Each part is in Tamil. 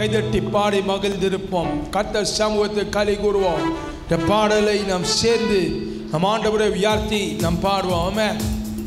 கைதட்டி பாடி மகிழ்ந்திருப்போம் கத்த சமூகத்தை களி கூறுவோம் இந்த பாடலை நாம் சேர்ந்து நம் ஆண்டவரை உயர்த்தி நாம் பாடுவோம் ஆமென்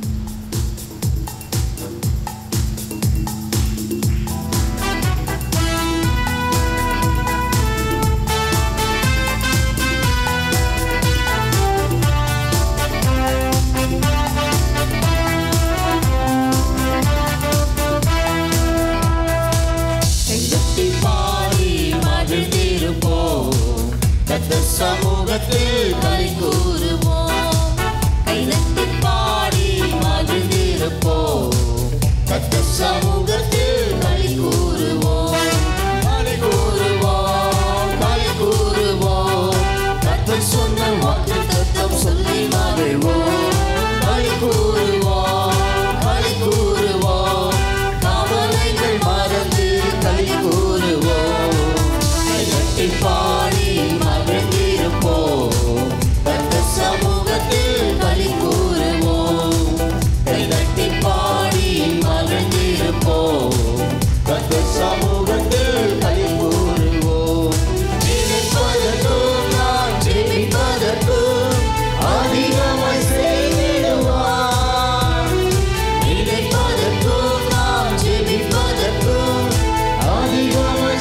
கைதட்டி பாடி மகிழ்ந்திருப்போம் கத்த சமூகத்தில் களி கூறுவோம் கைதட்டி பாடி மகிழ்ந்திருப்போம் கத்த சமூகத்தில் களி கூறுவோம் களி கூறுவோம் களி கூறுவோம் கத்த சொன்ன வாக்கு தத்தம் சொல்லி மகிழ்வோம் களி கூறுவோம் களி கூறுவோம் கவலைகள் மறந்து களி கூறுவோம் கைதட்டி பாடி மகிழ்ந்திருப்போம் கத்த சமூகத்தில் களி கூறுவோம் கைதட்டி பாடி மகிழ்ந்திருப்போம் கத்த சமூகத்தில் களி கூறுவோம் நினைப்பதற்கும் நான் ஜெபிப்பதற்கும் அதிகமாய் செய்திடுவார் நினைப்பதற்கும் நாம் ஜெபிப்பதற்கும் அதிகமாய்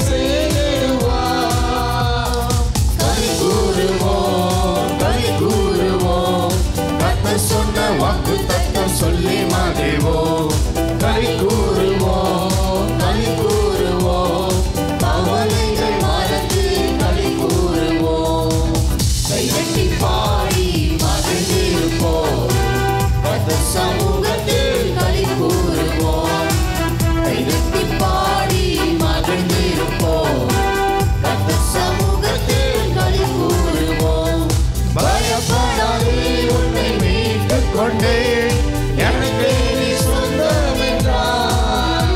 செய்திடுவார். களி கூறுவோம், களி கூறுவோம். கர்த்தர் சொன்ன வாக்குத்தத்தம் சொல்லி மகிழ்வோம். களி கூறுவோம், களி கூறுவோம். கவலைகள் மறந்து களி கூறுவோம். கைதட்டி பாடி மகிழ்ந்திருப்போம் கர்த்தர் சமூகத்தில் களி கூறுவோம் கைதட்டி பாடி மகிழ்ந்திருப்போம் கர்த்தர் சமூகத்தில் களி கூறுவோம் பயப்படாதே உன்னை மீட்டுக் கொண்டேன் எனக்கு நீ சொந்தம் என்றார்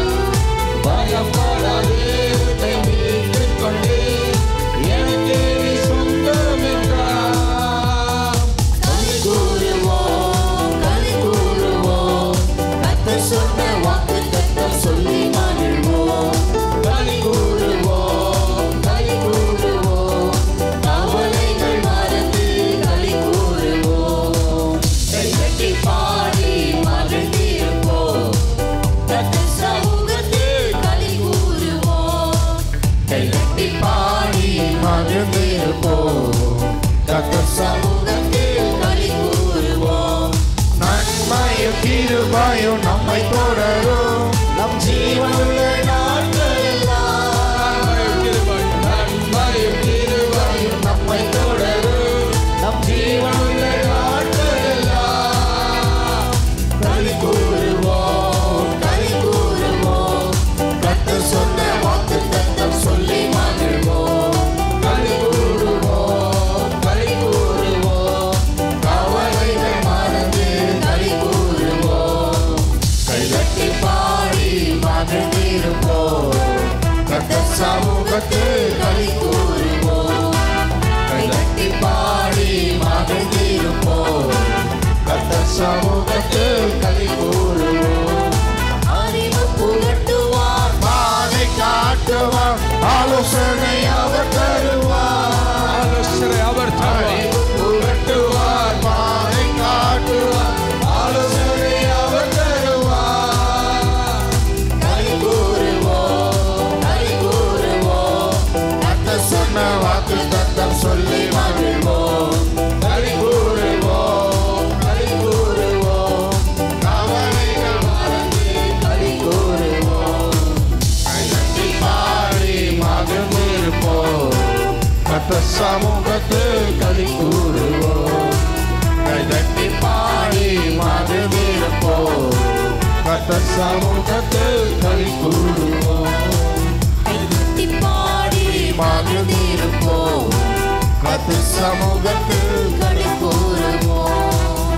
பயப்படாதே உன்னை மீட்டுக் கொண்டேன் எனக்கு நீ சொந்தம் என்றார் களி கூறுவோம் களி கூறுவோம் கர்த்தர் சொன்ன வாக்குத்தத்தம் சொல்லி மகிழ்வோம் களி கூறுவோம் களி கூறுவோம் கவலைகள் மறந்து களி கூறுவோம் கைதட்டி பாடி மகிழ்ந்திருப்போம் கர்த்தர் சமூகத்தில் களி கூறுவோம் கைதட்டி பாடி மகிழ்ந்திருப்போம் கர்த்தர் சமூகத்தில் களி கூறுவோம் நன்மையும் கிருபையும் நம்மை தொடரும் நம் ஜீவனுள்ள நாட்கள் எல்லாம் நன்மையும் கிருபையும் நம்மை தொடரும் நம் ஜீவனுள்ள நாட்கள் எல்லாம் களி கூறுவோம் களி கூறுவோம் கர்த்தர் சொன்ன வாக்குத்தத்தம் சொல்லி மகிழ்வோம் களி கூறுவோம் களி கூறுவோம் கவலைகள் மறந்து களி கூறுவோம் கைதட்டி பாடி மகிழ்ந்திருப்போம் கர்த்தர் சமூகத்தில் களி கூறுவோம் கைதட்டி பாடி மகிழ்ந்திருப்போம் கர்த்தர் சமூகத்தில் களி கூறுவோம் அறிவு புகட்டுவார் பாதை காட்டுவார் ஆலோசனை அவர் தருவார் ஆலோசனை அவர் தருவார் அறிவு புகட்டுவார் பாதை காட்டுவார் ஆலோசனை அவர் தருவார் களி கூறுவோம் களி கூறுவோம் கர்த்தர் சொன்ன வாக்கு தத்தம் சொல்லி மகிழ்வோம் களி கூறுவோம் களி கூறுவோம் கவலைகள் மறந்து களி கூறுவோம் கைதட்டி பாடி மகிழ்ந்திருப்போம் கர்த்தர் சமூகத்தில் களி கூறுவோம் கைதட்டி பாடி மகிழ்ந்திருப்போம் கர்த்தர் சமூகத்தில் களி கூறுவோம் கைதட்டி பாடி மகிழ்ந்திருப்போம் கர்த்தர் சமூகத்தில் களி கூறுவோம்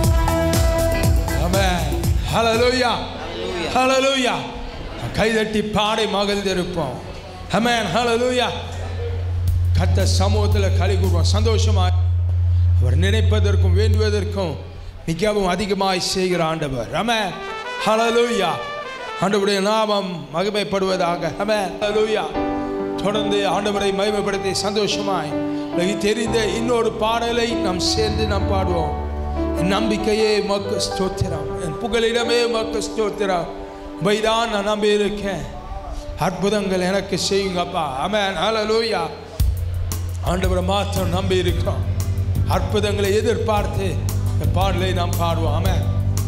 ஆமென் ஹalleluya ஹalleluya கைதட்டி பாடி மகிழ்ந்திருப்போம் ஆமென் ஹalleluya கத்த சமூகத்தில் களி கூறுவோம் சந்தோஷமா அவர் நினைப்பதற்கும் வேண்டுவதற்கும் மிகவும் அதிகமாய் செய்கிற ஆண்டவர் ஆமென் ஹalleluya ஆண்டவருடைய நாமம் மகிமைப்படுவதாக ஆமென் ஹalleluya தொடர்ந்து ஆண்டவரை மகிமைப்படுத்தி சந்தோஷமாய் உனக்கு தெரிந்த இன்னொரு பாடலை நாம் சேர்ந்து நாம் பாடுவோம் என் நம்பிக்கையே மக்கு ஸ்தோத்திரம் என் புகலிடமே மக்கு ஸ்தோத்திரம் பைதான் நான் நம்பி இருக்கேன் அற்புதங்கள் எனக்கு செய்யுங்கப்பா அமேன் ஹalleluya ஆண்டவரை மாத்திரம் நம்பி இருக்கிறோம் அற்புதங்களை எதிர்பார்த்து இந்த பாடலை நாம் பாடுவோம் ஆமென்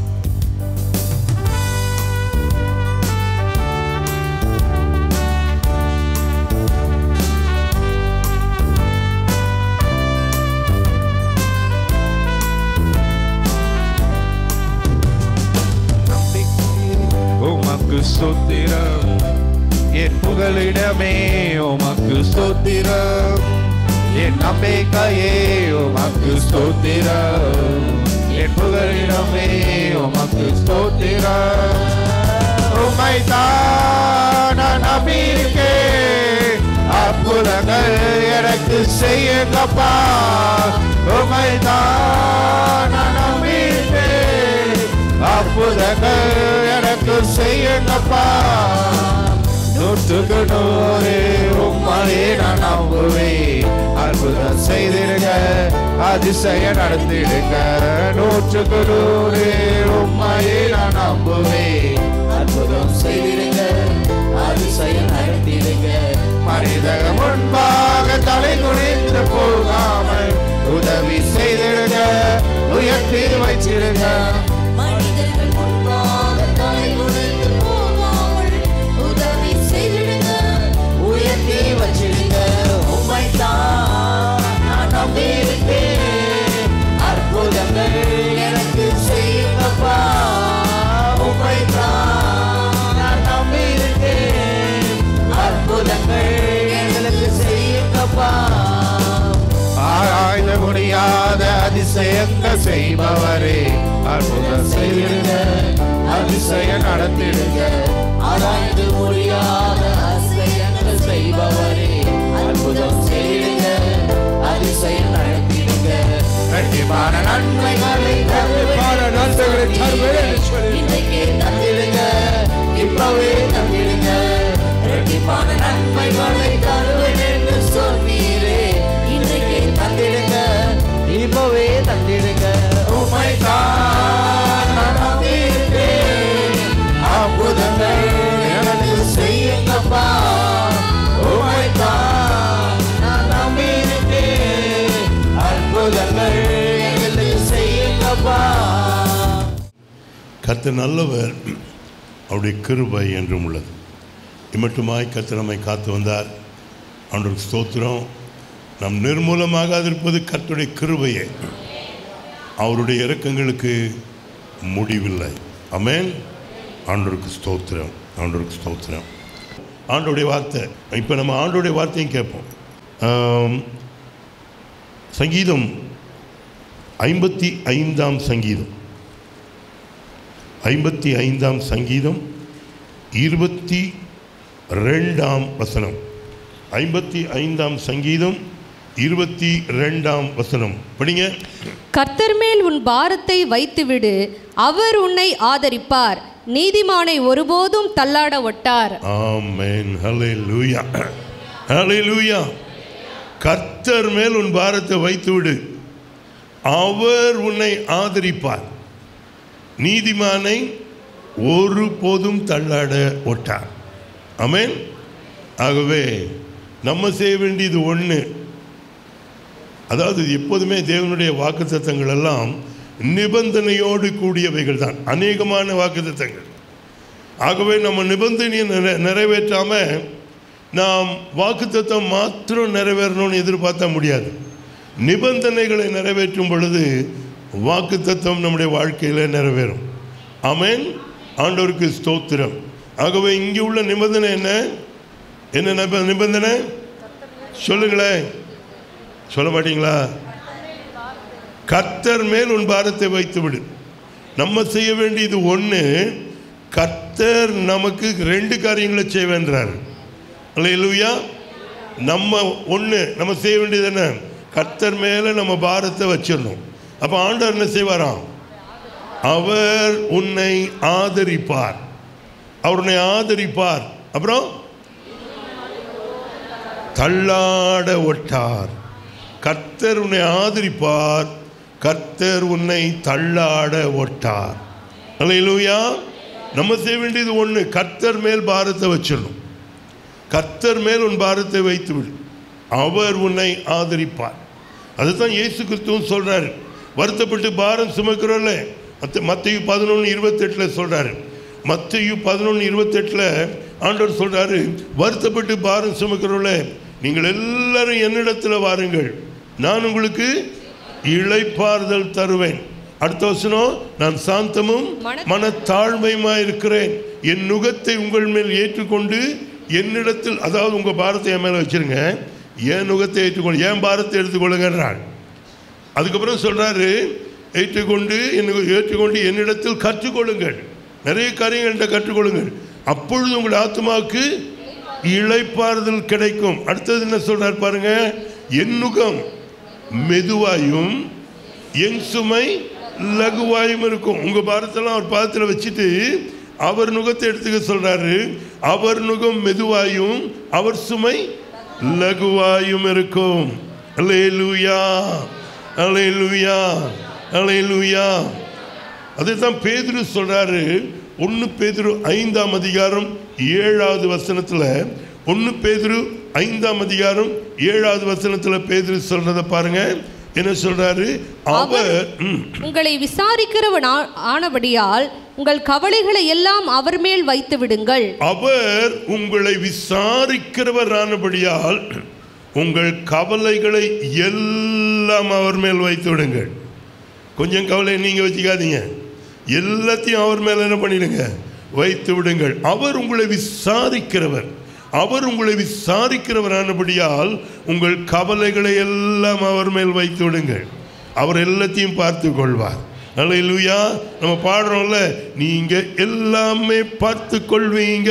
உமக்கு ஸ்தோத்திரம் என் புகலிடமே உமக்கு ஸ்தோத்திரம் என் நம்பிக்கையே உமக்கு ஸ்தோத்திரம் என் புகலிடமே உமக்கு ஸ்தோத்திரம் உம்மை தான் நான் நம்பியிருக்கேன் அற்புதங்கள் எனக்கு செய்யுங்கப்பா உம்மை தான் நான் நம்பியிருக்கேன் அற்புதங்கள் எனக்கு செய்யுங்கப்பா நூற்றுக்கு நூறு உம்மையே நான் நம்புவேன் அற்புதம் செய்திருங்க அதிசய நடத்திடுங்க நூற்றுக்கு நூறு உம்மையே நான் நம்புவேன் அற்புதம் செய்திருங்க அதிசயம் நடத்திடுங்க மனித முன்பாக தலை குனிந்து போகாமல் உதவி செய்திடுங்க உயர்த்தி வச்சிடுங்க மனிதர்கள் முன்பாக தலை குனிந்து போகாமல் உதவி செய்திடுங்க உயர்த்தி வச்சிடுங்க உம்மைத்தான் நான் நம்பியிருக்கேன் அற்புதங்கள் எனக்கு செய்யுங்கப்பா உம்மைத்தான் நான் நம்பியிருக்கேன் அற்புதங்கள் எங்களுக்கு செய்யுங்கப்பா ஆராய்ந்த முடியாத அதிசயங்கள் செய்பவரே அற்புதம் செய்திடுங்க அதிசய நடத்திடுங்க ஆராய்ந்து முடியாத அதிசயங்கள் செய்பவரே அற்புதம் செய்திடுங்க அதிசயம் நடத்திடுங்க கண்டிப்பான நன்மைகளை பாட நன்மைகளை தருவேன் என்று சொல்லி இன்றைக்கே தந்திடுங்க இப்பவே தந்திடுங்க இரட்டிப்பான நன்மைகளை தருவேன் என்று சொன்னீரே இன்றைக்கே தந்திடுங்க இப்பவே தந்திடுங்க உம்மை தான் நான் நம்பியிருக்கேன். அற்புதங்கள் எனக்கு செய்யுங்கப்பா உம்மை தான் நான் நம்பியிருக்கேன். அற்புதங்கள் எங்களுக்கு செய்யுங்கப்பா கர்த்தர் நல்லவர் அவருடைய கிருபை என்றும் உள்ளது இம்மட்டுமாய் கர்த்தர் நம்மை காத்து வந்தார் அவனுக்கு ஸ்தோத்திரம் நம் நிர்மூலமாகாதிருப்பது கர்த்தருடைய கிருபையே அவருடைய இரக்கங்களுக்கு முடிவில்லை அமேன் ஆண்டவருக்கு ஸ்தோத்திரம் ஆண்டவருக்கு ஸ்தோத்திரம் ஆண்டோடைய வார்த்தை இப்போ நம்ம ஆண்டோடைய வார்த்தையும் கேட்போம் ஆம், சங்கீதம் ஐம்பத்தி ஐந்தாம் சங்கீதம் ஐம்பத்தி ஐந்தாம் சங்கீதம் இருபத்தி ரெண்டாம் வசனம் ஐம்பத்தி ஐந்தாம் சங்கீதம் இருபத்தி ரெண்டாம் வசனம் படிங்க கர்த்தர் மேல் உன் பாரத்தை வைத்துவிடு அவர் உன்னை ஆதரிப்பார் நீதிமானை ஒருபோதும் தள்ளாட ஒட்டார் ஆமென் ஹalleluya ஹalleluya கர்த்தர் மேல் உன் பாரத்தை வைத்து விடு அவர் உன்னை ஆதரிப்பார் நீதிமானை ஒருபோதும் தள்ளாட ஒட்டார் ஆமென் ஆகவே நம்ம செய்ய வேண்டியது ஒன்று அதாவது எப்போதுமே தேவனுடைய வாக்குத்தத்தங்கள் எல்லாம் நிபந்தனையோடு கூடியவைகள் தான் அநேகமான வாக்குத்தத்தங்கள் ஆகவே நம்ம நிபந்தனையை நிறை நிறைவேற்றாம நாம் வாக்குத்தத்தம் மாத்திரம் நிறைவேறணும்னு எதிர்பார்த்த முடியாது நிபந்தனைகளை நிறைவேற்றும் பொழுது வாக்குத்தத்தம் நம்முடைய வாழ்க்கையில் நிறைவேறும் ஆமென் ஆண்டவருக்கு ஸ்தோத்திரம் ஆகவே இங்கே உள்ள நிபந்தனை என்ன என்ன நிப- நிபந்தனை சொல்லுங்களேன் சொல்ல மாட்டீங்களா கர்த்தர் மேல் உன் பாரத்தை வைத்து விடு நம்ம செய்ய வேண்டியது ஒன்று கர்த்தர் நமக்கு ரெண்டு காரியங்களை செய்வேன்றார் அல்லையா நம்ம ஒன்று நம்ம செய்ய வேண்டியது என்ன கர்த்தர் மேலே நம்ம பாரத்தை வச்சிடணும் அப்போ ஆண்டவர் என்ன செய்வாராம் அவர் உன்னை ஆதரிப்பார் அவர் உன்னை ஆதரிப்பார் அப்புறம் தள்ளாட ஒட்டார் கர்த்தர் உன்னை ஆதரிப்பார் கர்த்தர் உன்னை தள்ளாட ஒட்டார் அல்லேலூயா நம்ம செய்ய வேண்டியது ஒன்று கர்த்தர் மேல் பாரத்தை வச்சிடணும் கர்த்தர் மேல் உன் பாரத்தை வைத்து விடு அவர் உன்னை ஆதரிப்பார் அதுதான் இயேசு கிறிஸ்துவும் சொல்றாரு வருத்தப்பட்டு பாரம் சுமக்கிறோம்ல மத்த மத்திய பதினொன்று இருபத்தெட்டில் சொல்றாரு மத்திய பதினொன்று இருபத்தெட்டில் ஆண்டவர் சொல்றாரு வருத்தப்பட்டு பாரம் சுமக்கிறோம்ல நீங்கள் எல்லாரும் என்னிடத்தில் வாருங்கள் நான் உங்களுக்கு இளைப்பாறுதல் தருவேன் அடுத்த வசனம் நான் சாந்தமும் மன- மனத்தாழ்மையுமா இருக்கிறேன் என் நுகத்தை உங்கள் மேல் ஏற்றுக்கொண்டு என்னிடத்தில் அதாவது உங்க பாரத்தை என் மேல வச்சிருங்க என் நுகத்தை ஏற்றுக்கொண்டு என் பாரத்தை எடுத்துக்கொள்ளுங்கன்றாள் அதுக்கப்புறம் சொல்றாரு ஏற்றுக்கொண்டு என்ன ஏற்றுக்கொண்டு என்னிடத்தில் கற்றுக்கொள்ளுங்கள் நிறைய காரியங்கள்கிட்ட கற்றுக்கொள்ளுங்கள் அப்பொழுது உங்கள் ஆத்மாவுக்கு இளைப்பாறுதல் கிடைக்கும் அடுத்தது என்ன சொல்றார் பாருங்க என் நுகம் மெதுவாயும் என் சுமை லகுவாயும் இருக்கும் உங்க பாரத்தெல்லாம் அவர் பாதத்தில் வச்சுட்டு அவர் நுகத்தை எடுத்துக்க சொல்றாரு அவர் நுகம் மெதுவாயும் அவர் சுமை லகுவாயும் இருக்கும் அல்லேலூயா அல்லேலூயா அல்லேலூயா அதுதான் பேதுரு சொல்றாரு ஒன்று பேதுரு ஐந்தாம் அதிகாரம் ஏழாவது வசனத்தில் ஒன்று பேதுரு ஐந்தாம் அதிகாரம் ஏழாவது வசனத்தில் பேதுரு சொல்றத பாருங்க என்ன சொல்றாரு அவர் ம், உங்களை விசாரிக்கிறவன் ஆ- ஆனபடியால் உங்கள் கவலைகளை எல்லாம் அவர் மேல் வைத்து விடுங்கள் அவர் உங்களை விசாரிக்கிறவரானபடியால் உங்கள் கவலைகளை எல்லாம் அவர் மேல் வைத்து விடுங்கள் கொஞ்சம் கவலை நீங்க வச்சுக்காதீங்க எல்லாத்தையும் அவர் மேல என்ன பண்ணிடுங்க வைத்து விடுங்கள் அவர் உங்களை விசாரிக்கிறவர் அவர் உங்களை விசாரிக்கிறவரானபடியால் உங்கள் கவலைகளை எல்லாம் அவர் மேல் வைத்து விடுங்கள் அவர் எல்லாத்தையும் பார்த்து கொள்வார் அல்லேலூயா நம்ம பாடுறோம்ல நீங்க எல்லாமே பார்த்து கொள்வீங்க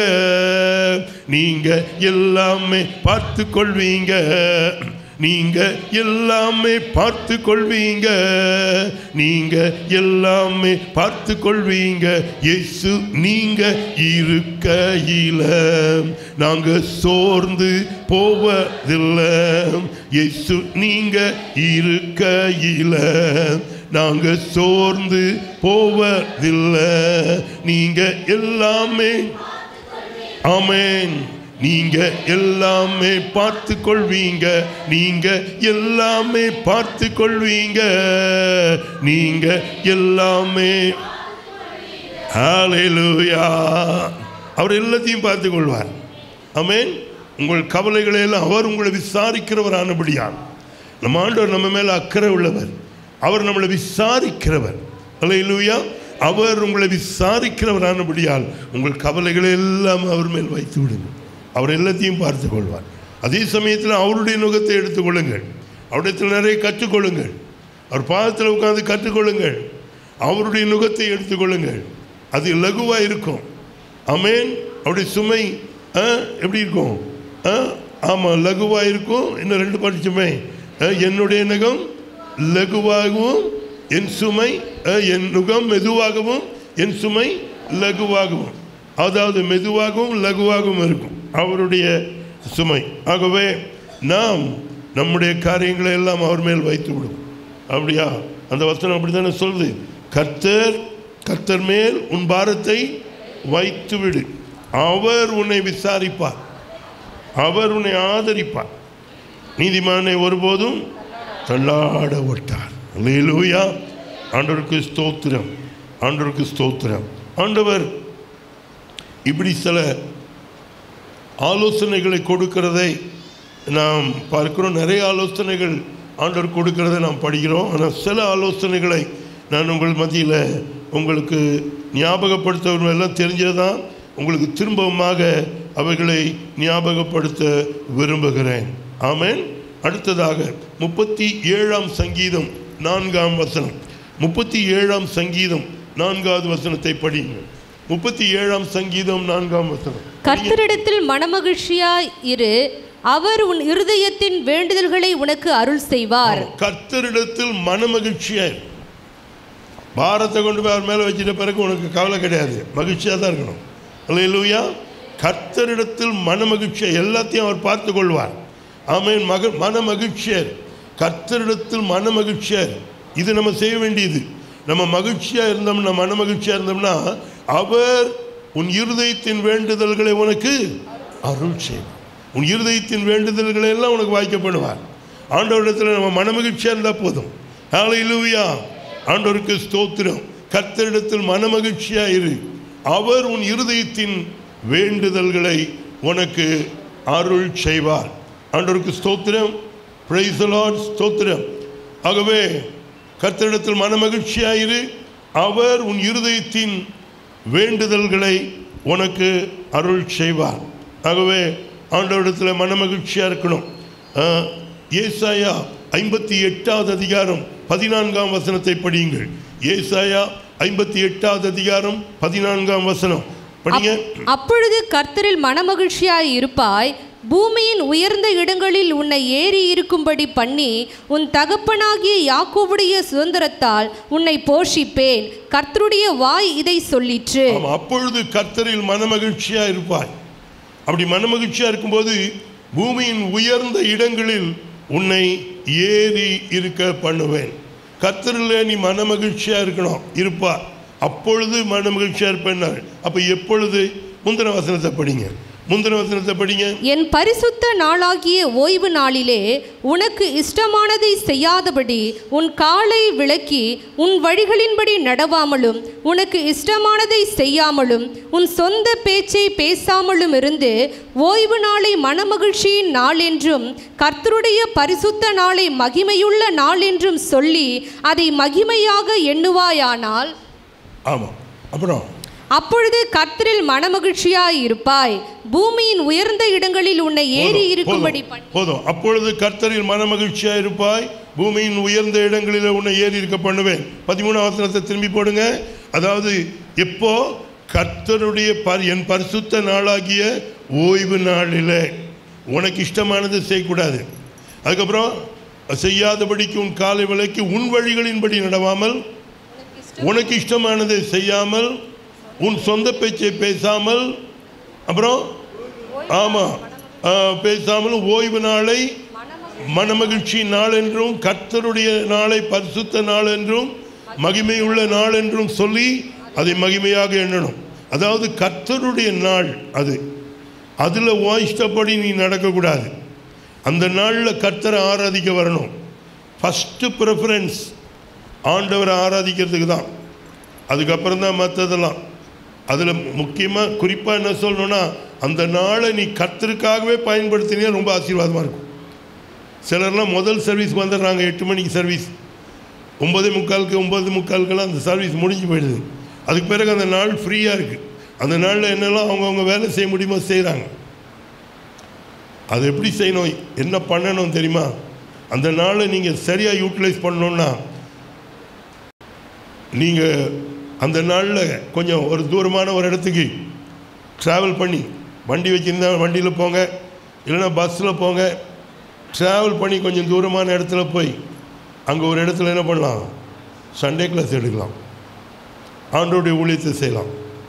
நீங்க எல்லாமே பார்த்து கொள்வீங்க நீங்க எல்லாமே பார்த்து கொள்வீங்க நீங்க எல்லாமே பார்த்து கொள்வீங்க இயேசு நீங்க இருக்கையில நாங்க சோர்ந்து போவதில்லை இயேசு நீங்க இருக்கையில நாங்க சோர்ந்து போவதில்லை நீங்க எல்லாமே ஆமென் நீங்க எல்லாமே பார்த்து கொள்வீங்க நீங்க எல்லாமே பார்த்து கொள்வீங்க நீங்க எல்லாமே ஹalleluya அவர் எல்லாத்தையும் பார்த்து கொள்வார் ஆமென் உங்கள் கவலைகளை எல்லாம் அவர் உங்களை விசாரிக்கிறவரானபடியால் நம்ம ஆண்டவர் நம்ம மேல அக்கறை உள்ளவர் அவர் நம்மளை விசாரிக்கிறவர் ஹalleluya அவர் உங்களை விசாரிக்கிறவரானபடியால் உங்கள் கவலைகளை எல்லாம் அவர் மேல் வைத்து விடுங்கள் அவர் எல்லாத்தையும் பார்த்து கொள்வார் அதே சமயத்தில் அவருடைய நுகத்தை எடுத்துக்கொள்ளுங்கள் அவரிடத்தில் நிறைய கற்றுக்கொள்ளுங்கள் அவர் பாதத்தில் உட்கார்ந்து கற்றுக்கொள்ளுங்கள் அவருடைய நுகத்தை எடுத்துக்கொள்ளுங்கள் அது லகுவாக இருக்கும் அமேன் அவருடைய சுமை ஆ, எப்படி இருக்கும் ஆமாம் லகுவாக இருக்கும் இன்னும் ரெண்டு படிச்சுமே ஆ, என்னுடைய நுகம் லகுவாகவும் என் சுமை ஆ, என் நுகம் மெதுவாகவும் என் சுமை லகுவாகவும் அதாவது மெதுவாகவும் லகுவாகவும் இருக்கும் அவருடைய சுமை ஆகவே நாம் நம்முடைய காரியங்களை எல்லாம் அவர் மேல் வைத்து விடும் அப்படியா அந்த வசனம் அப்படித்தானே சொல்லுது கர்த்தர் கர்த்தர் மேல் உன் பாரத்தை வைத்து விடு அவர் உன்னை விசாரிப்பார் அவர் உன்னை ஆதரிப்பார் நீதிமானை ஒருபோதும் தள்ளாட விட்டார் அல்லேலூயா ஆண்டவருக்கு ஸ்தோத்திரம் ஆண்டவருக்கு ஸ்தோத்திரம் ஆண்டவர் இப்படி சில ஆலோசனைகளை கொடுக்கிறதை நாம் பார்க்கிறோம் நிறைய ஆலோசனைகள் ஆண்டவர் கொடுக்கிறதை நாம் படிக்கிறோம் ஆனால் சில ஆலோசனைகளை நான் உங்கள் மத்தியில் உங்களுக்கு ஞாபகப்படுத்த எல்லாம் தெரிஞ்சதான் உங்களுக்கு திரும்பவுமாக அவைகளை ஞாபகப்படுத்த விரும்புகிறேன் ஆமென் அடுத்ததாக முப்பத்தி ஏழாம் சங்கீதம் நான்காம் வசனம் முப்பத்தி ஏழாம் சங்கீதம் நான்காவது வசனத்தை படியுங்கள் முப்பத்தி ஏழாம் சங்கீதம் நான்காம் வசனம் கர்த்தரிடத்தில் மனமகிழ்ச்சியாய் இரு அவர் உன் இருதயத்தின் வேண்டுதல்களை உனக்கு அருள் செய்வார் கர்த்தரிடத்தில் மனமகிழ்ச்சியா இரு. பாரத்தை கொண்டு போய் அவர் மேலே வச்சிட்ட பிறகு உனக்கு கவலை கிடையாது மகிழ்ச்சியாக தான் இருக்கணும் அல்லையா கர்த்தரிடத்தில் மனமகிழ்ச்சியா எல்லாத்தையும் அவர் பார்த்து கொள்வார் ஆமென் மக மன மகிழ்ச்சியர் கர்த்தரிடத்தில் மன மகிழ்ச்சியர் இது நம்ம செய்ய வேண்டியது நம்ம மகிழ்ச்சியாக இருந்தோம்னா மன மகிழ்ச்சியாக இருந்தோம்னா அவர் உன் இருதயத்தின் வேண்டுதல்களை உனக்கு அருள் செய்வார் உன் இருதயத்தின் வேண்டுதல்களை எல்லாம் உனக்கு வாய்க்கப்படுவார் ஆண்டவரிடத்தில் நம்ம மனமகிழ்ச்சியாக இருந்தால் போதும் ஹalleluya ஆண்டவருக்கு ஸ்தோத்திரம் கர்த்தரிடத்தில் மனமகிழ்ச்சியாக இரு அவர் உன் இருதயத்தின் வேண்டுதல்களை உனக்கு அருள் செய்வார் ஆண்டவருக்கு ஸ்தோத்திரம் பிரைஸ் லார்ட் ஸ்தோத்திரம் ஆகவே கர்த்தரிடத்தில் மனமகிழ்ச்சியாக இரு அவர் உன் இருதயத்தின் வேண்டுதல்களை உனக்கு அருள் செய்வார் ஆகவே ஆண்டவரிடத்தில் மனமகிழ்ச்சியாக இருக்கணும் ஆஹ், ஏசாயா ஐம்பத்தி எட்டாவது அதிகாரம் பதினான்காம் வசனத்தை படியுங்கள் ஏசாயா ஐம்பத்தி எட்டாவது அதிகாரம் பதினான்காம் வசனம் படிங்க அப்- அப்பொழுது கர்த்தரில் மனமகிழ்ச்சியாய் இருப்பாய் பூமியின் உயர்ந்த இடங்களில் உன்னை ஏறி இருக்கும்படி பண்ணி உன் தகப்பனாகிய யாக்கோபுடைய சுதந்திரத்தால் உன்னை போஷிப்பேன் கர்த்தருடைய வாய் இதை சொல்லிற்று ஆமா, அப்பொழுது கர்த்தரில் மனமகிழ்ச்சியாக இருப்பாய் அப்படி மனமகிழ்ச்சியாக இருக்கும்போது பூமியின் உயர்ந்த இடங்களில் உன்னை ஏறி இருக்க பண்ணுவேன் கர்த்தரில் நீ மனமகிழ்ச்சியாக இருக்கணும் இருப்பா அப்பொழுது மனமகிழ்ச்சியாக இருப்பேன்னார் அப்போ எப்பொழுது முந்தின வசனத்தை படிங்க முந்தின வசனத்தை படிங்க என் பரிசுத்த நாளாகிய ஓய்வு நாளிலே உனக்கு இஷ்டமானதை செய்யாதபடி உன் காலை விளக்கி உன் வழிகளின்படி நடவாமலும் உனக்கு இஷ்டமானதை செய்யாமலும் உன் சொந்த பேச்சை பேசாமலும் இருந்து ஓய்வு நாளை மனமகிழ்ச்சியின் நாள் என்றும் கர்த்தருடைய பரிசுத்த நாளை மகிமையுள்ள நாள் என்றும் சொல்லி அதை மகிமையாக எண்ணுவாயானால் ஆமாம் அப்புறம் அப்பொழுது கர்த்தரில் மனமகிழ்ச்சியாய் இருப்பாய் பூமியின் உயர்ந்த இடங்களில் உன்னை ஏறி போதும், இருக்கும்படி போதும், பண்ணி போதும் அப்பொழுது கர்த்தரில் மனமகிழ்ச்சியாக இருப்பாய் பூமியின் உயர்ந்த இடங்களில் உன்னை ஏறி இருக்க பண்ணுவேன் பதிமூணாம் வசனத்தை திரும்பி போடுங்க அதாவது எப்போ கர்த்தருடைய பர் என் பரிசுத்த நாளாகிய ஓய்வு நாளில் உனக்கு இஷ்டமானது செய்யக்கூடாது அதுக்கப்புறம் செய்யாதபடிக்கு உன் காலை விலைக்கு உன் வழிகளின்படி நடவாமல் உனக்கு இஷ்டமானதை செய்யாமல் உன் சொந்த பேச்சை பேசாமல் அப்புறம் ஆமாம் பேசாமல் ஓய்வு நாளை மனமகிழ்ச்சி நாள் என்றும் கர்த்தருடைய நாளை பரிசுத்த நாள் என்றும் மகிமையுள்ள நாள் என்றும் சொல்லி அதை மகிமையாக எண்ணணும் அதாவது கர்த்தருடைய நாள் அது அதில் உன் இஷ்டப்படி நீ நடக்கக்கூடாது அந்த நாளில் கர்த்தரை ஆராதிக்க வரணும் ஃபஸ்ட்டு ப்ரிஃபரன்ஸ் ஆண்டவரை ஆராதிக்கிறதுக்கு தான் அதுக்கப்புறம் தான் மற்றதெல்லாம் அதில் முக்கியமாக குறிப்பாக என்ன சொல்லணும்னா அந்த நாளை நீ கர்த்தருக்காகவே பயன்படுத்தினே ரொம்ப ஆசீர்வாதமாக இருக்கும் சிலர்லாம் முதல் சர்வீஸ்க்கு வந்துடுறாங்க எட்டு மணிக்கு சர்வீஸ் ஒம்பதே முக்காலுக்கு ஒம்பது முக்காலுக்கெல்லாம் அந்த சர்வீஸ் முடிஞ்சு போயிடுது அதுக்கு பிறகு அந்த நாள் ஃப்ரீயாக இருக்குது அந்த நாளில் என்னெல்லாம் அவங்கவுங்க வேலை செய்ய முடியுமோ செய்கிறாங்க அது எப்படி செய்யணும் என்ன பண்ணணும் தெரியுமா அந்த நாளை நீங்கள் சரியாக யூட்டிலைஸ் பண்ணணுன்னா நீங்கள் அந்த நாளில் கொஞ்சம் ஒரு தூரமான ஒரு இடத்துக்கு ட்ராவல் பண்ணி வண்டி வச்சுருந்தா வண்டியில் போங்க இல்லைன்னா பஸ்ஸில் போங்க ட்ராவல் பண்ணி கொஞ்சம் தூரமான இடத்துல போய் அங்கே ஒரு இடத்துல என்ன பண்ணலாம் சண்டே கிளாஸ் எடுக்கலாம் ஆண்டோடைய ஊழியத்தை செய்யலாம்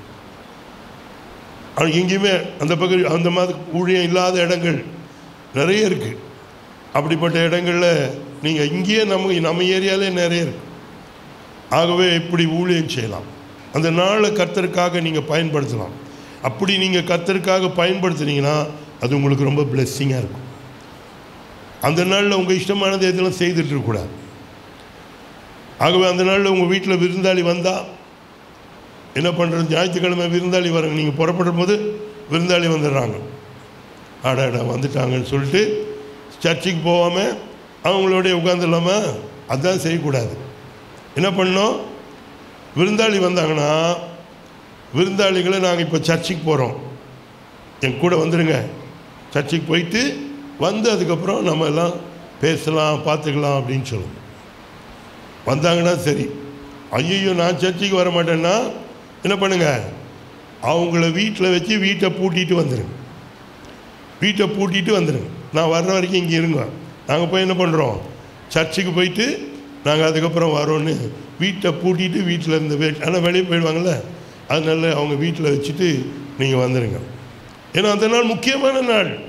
ஆனால் எங்கேயுமே அந்த பக்கம் அந்த மாதிரி ஊழியம் இல்லாத இடங்கள் நிறைய இருக்குது அப்படிப்பட்ட இடங்களில் நீங்கள் இங்கேயே நம்ம நம்ம ஏரியாலே நிறைய இருக்கு ஆகவே இப்படி ஊழியம் செய்யலாம் அந்த நாளை கர்த்தருக்காக நீங்கள் பயன்படுத்தலாம் அப்படி நீங்கள் கர்த்தருக்காக பயன்படுத்துனீங்கன்னா அது உங்களுக்கு ரொம்ப பிளெஸ்ஸிங்காக இருக்கும் அந்த நாளில் உங்கள் இஷ்டமானது எதெல்லாம் செய்துட்டு இருக்கக்கூடாது ஆகவே அந்த நாளில் உங்கள் வீட்டில் விருந்தாளி வந்தால் என்ன பண்ணுறது ஞாயிற்றுக்கிழமை விருந்தாளி வராங்க நீங்கள் புறப்படும் போது விருந்தாளி வந்துடுறாங்க ஆடாடா வந்துட்டாங்கன்னு சொல்லிட்டு சர்ச்சுக்கு போகாமல் அவங்களோடைய உட்காந்துடலாமா அதான் செய்யக்கூடாது என்ன பண்ணோம் விருந்தாளி வந்தாங்கன்னா விருந்தாளிகளை நாங்கள் இப்போ சர்ச்சுக்கு போகிறோம் என் கூட வந்துடுங்க சர்ச்சுக்கு போயிட்டு வந்து அதுக்கப்புறம் நம்ம எல்லாம் பேசலாம் பார்த்துக்கலாம் அப்படின்னு சொல்லுவோம் வந்தாங்கன்னா சரி ஐயோ நான் சர்ச்சுக்கு வர மாட்டேன்னா என்ன பண்ணுங்க அவங்கள வீட்டில் வச்சு வீட்டை பூட்டிட்டு வந்துடுங்க வீட்டை பூட்டிட்டு வந்துடுங்க நான் வர்ற வரைக்கும் இங்கே இருங்க நாங்கள் போய் என்ன பண்ணுறோம் சர்ச்சுக்கு போயிட்டு நாங்கள் அதுக்கப்புறம் வரோன்னு வீட்டை பூட்டிட்டு வீட்டில் இருந்து வே ஆனால் வெளியே போயிடுவாங்கள்ல அதனால அவங்க வீட்டில் வச்சுட்டு நீங்கள் வந்துடுங்க ஏன்னா அந்த நாள் முக்கியமான நாள்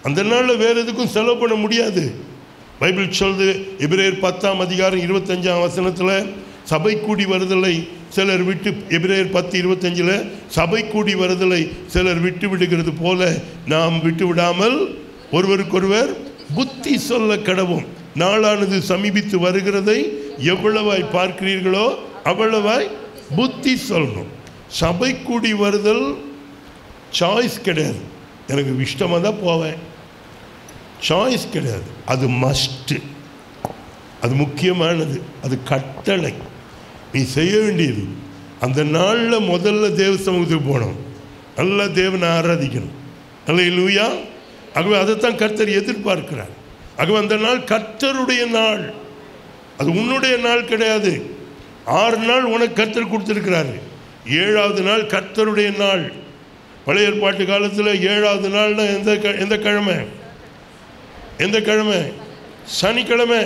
அந்த நாளில் வேறு எதுக்கும் செலவு பண்ண முடியாது பைபிள் சொல்லுது எபிரேயர் பத்தாம் அதிகாரம் இருபத்தஞ்சாம் வசனத்தில் சபை கூடி வருதலை சிலர் விட்டு எபிரேயர் பத்து இருபத்தஞ்சில் சபை கூடி வருதலை சிலர் விட்டு விடுகிறது போல நாம் விட்டு விடாமல் ஒருவருக்கொருவர் புத்தி சொல்ல கடவும் நாளானது சமீபித்து வருகிறதை எவ்வளவாய் பார்க்கிறீர்களோ அவ்வளவாய் புத்தி சொல்லணும் சபை கூடி வருதல் சாய்ஸ் கிடையாது எனக்கு இஷ்டமாக தான் போவேன் சாய்ஸ் கிடையாது அது மஸ்ட்டு அது முக்கியமானது அது கட்டளை நீ செய்ய வேண்டியது அந்த நாளில் முதல்ல தேவ சமூகத்துக்கு போகணும் நல்லா தேவனை ஆராதிக்கணும் அல்ல இல்லையா ஆகவே அதைத்தான் கர்த்தர் எதிர்பார்க்கிறார் ஆகவே அந்த நாள் கர்த்தருடைய நாள் அது உன்னுடைய நாள் கிடையாது ஆறு நாள் உனக்கு கர்த்தர் கொடுத்துருக்கிறாரு ஏழாவது நாள் கர்த்தருடைய நாள் பழைய ஏற்பாட்டு காலத்தில் ஏழாவது நாள்னா எந்த க- எந்த கிழமை எந்த கிழமை சனிக்கிழமை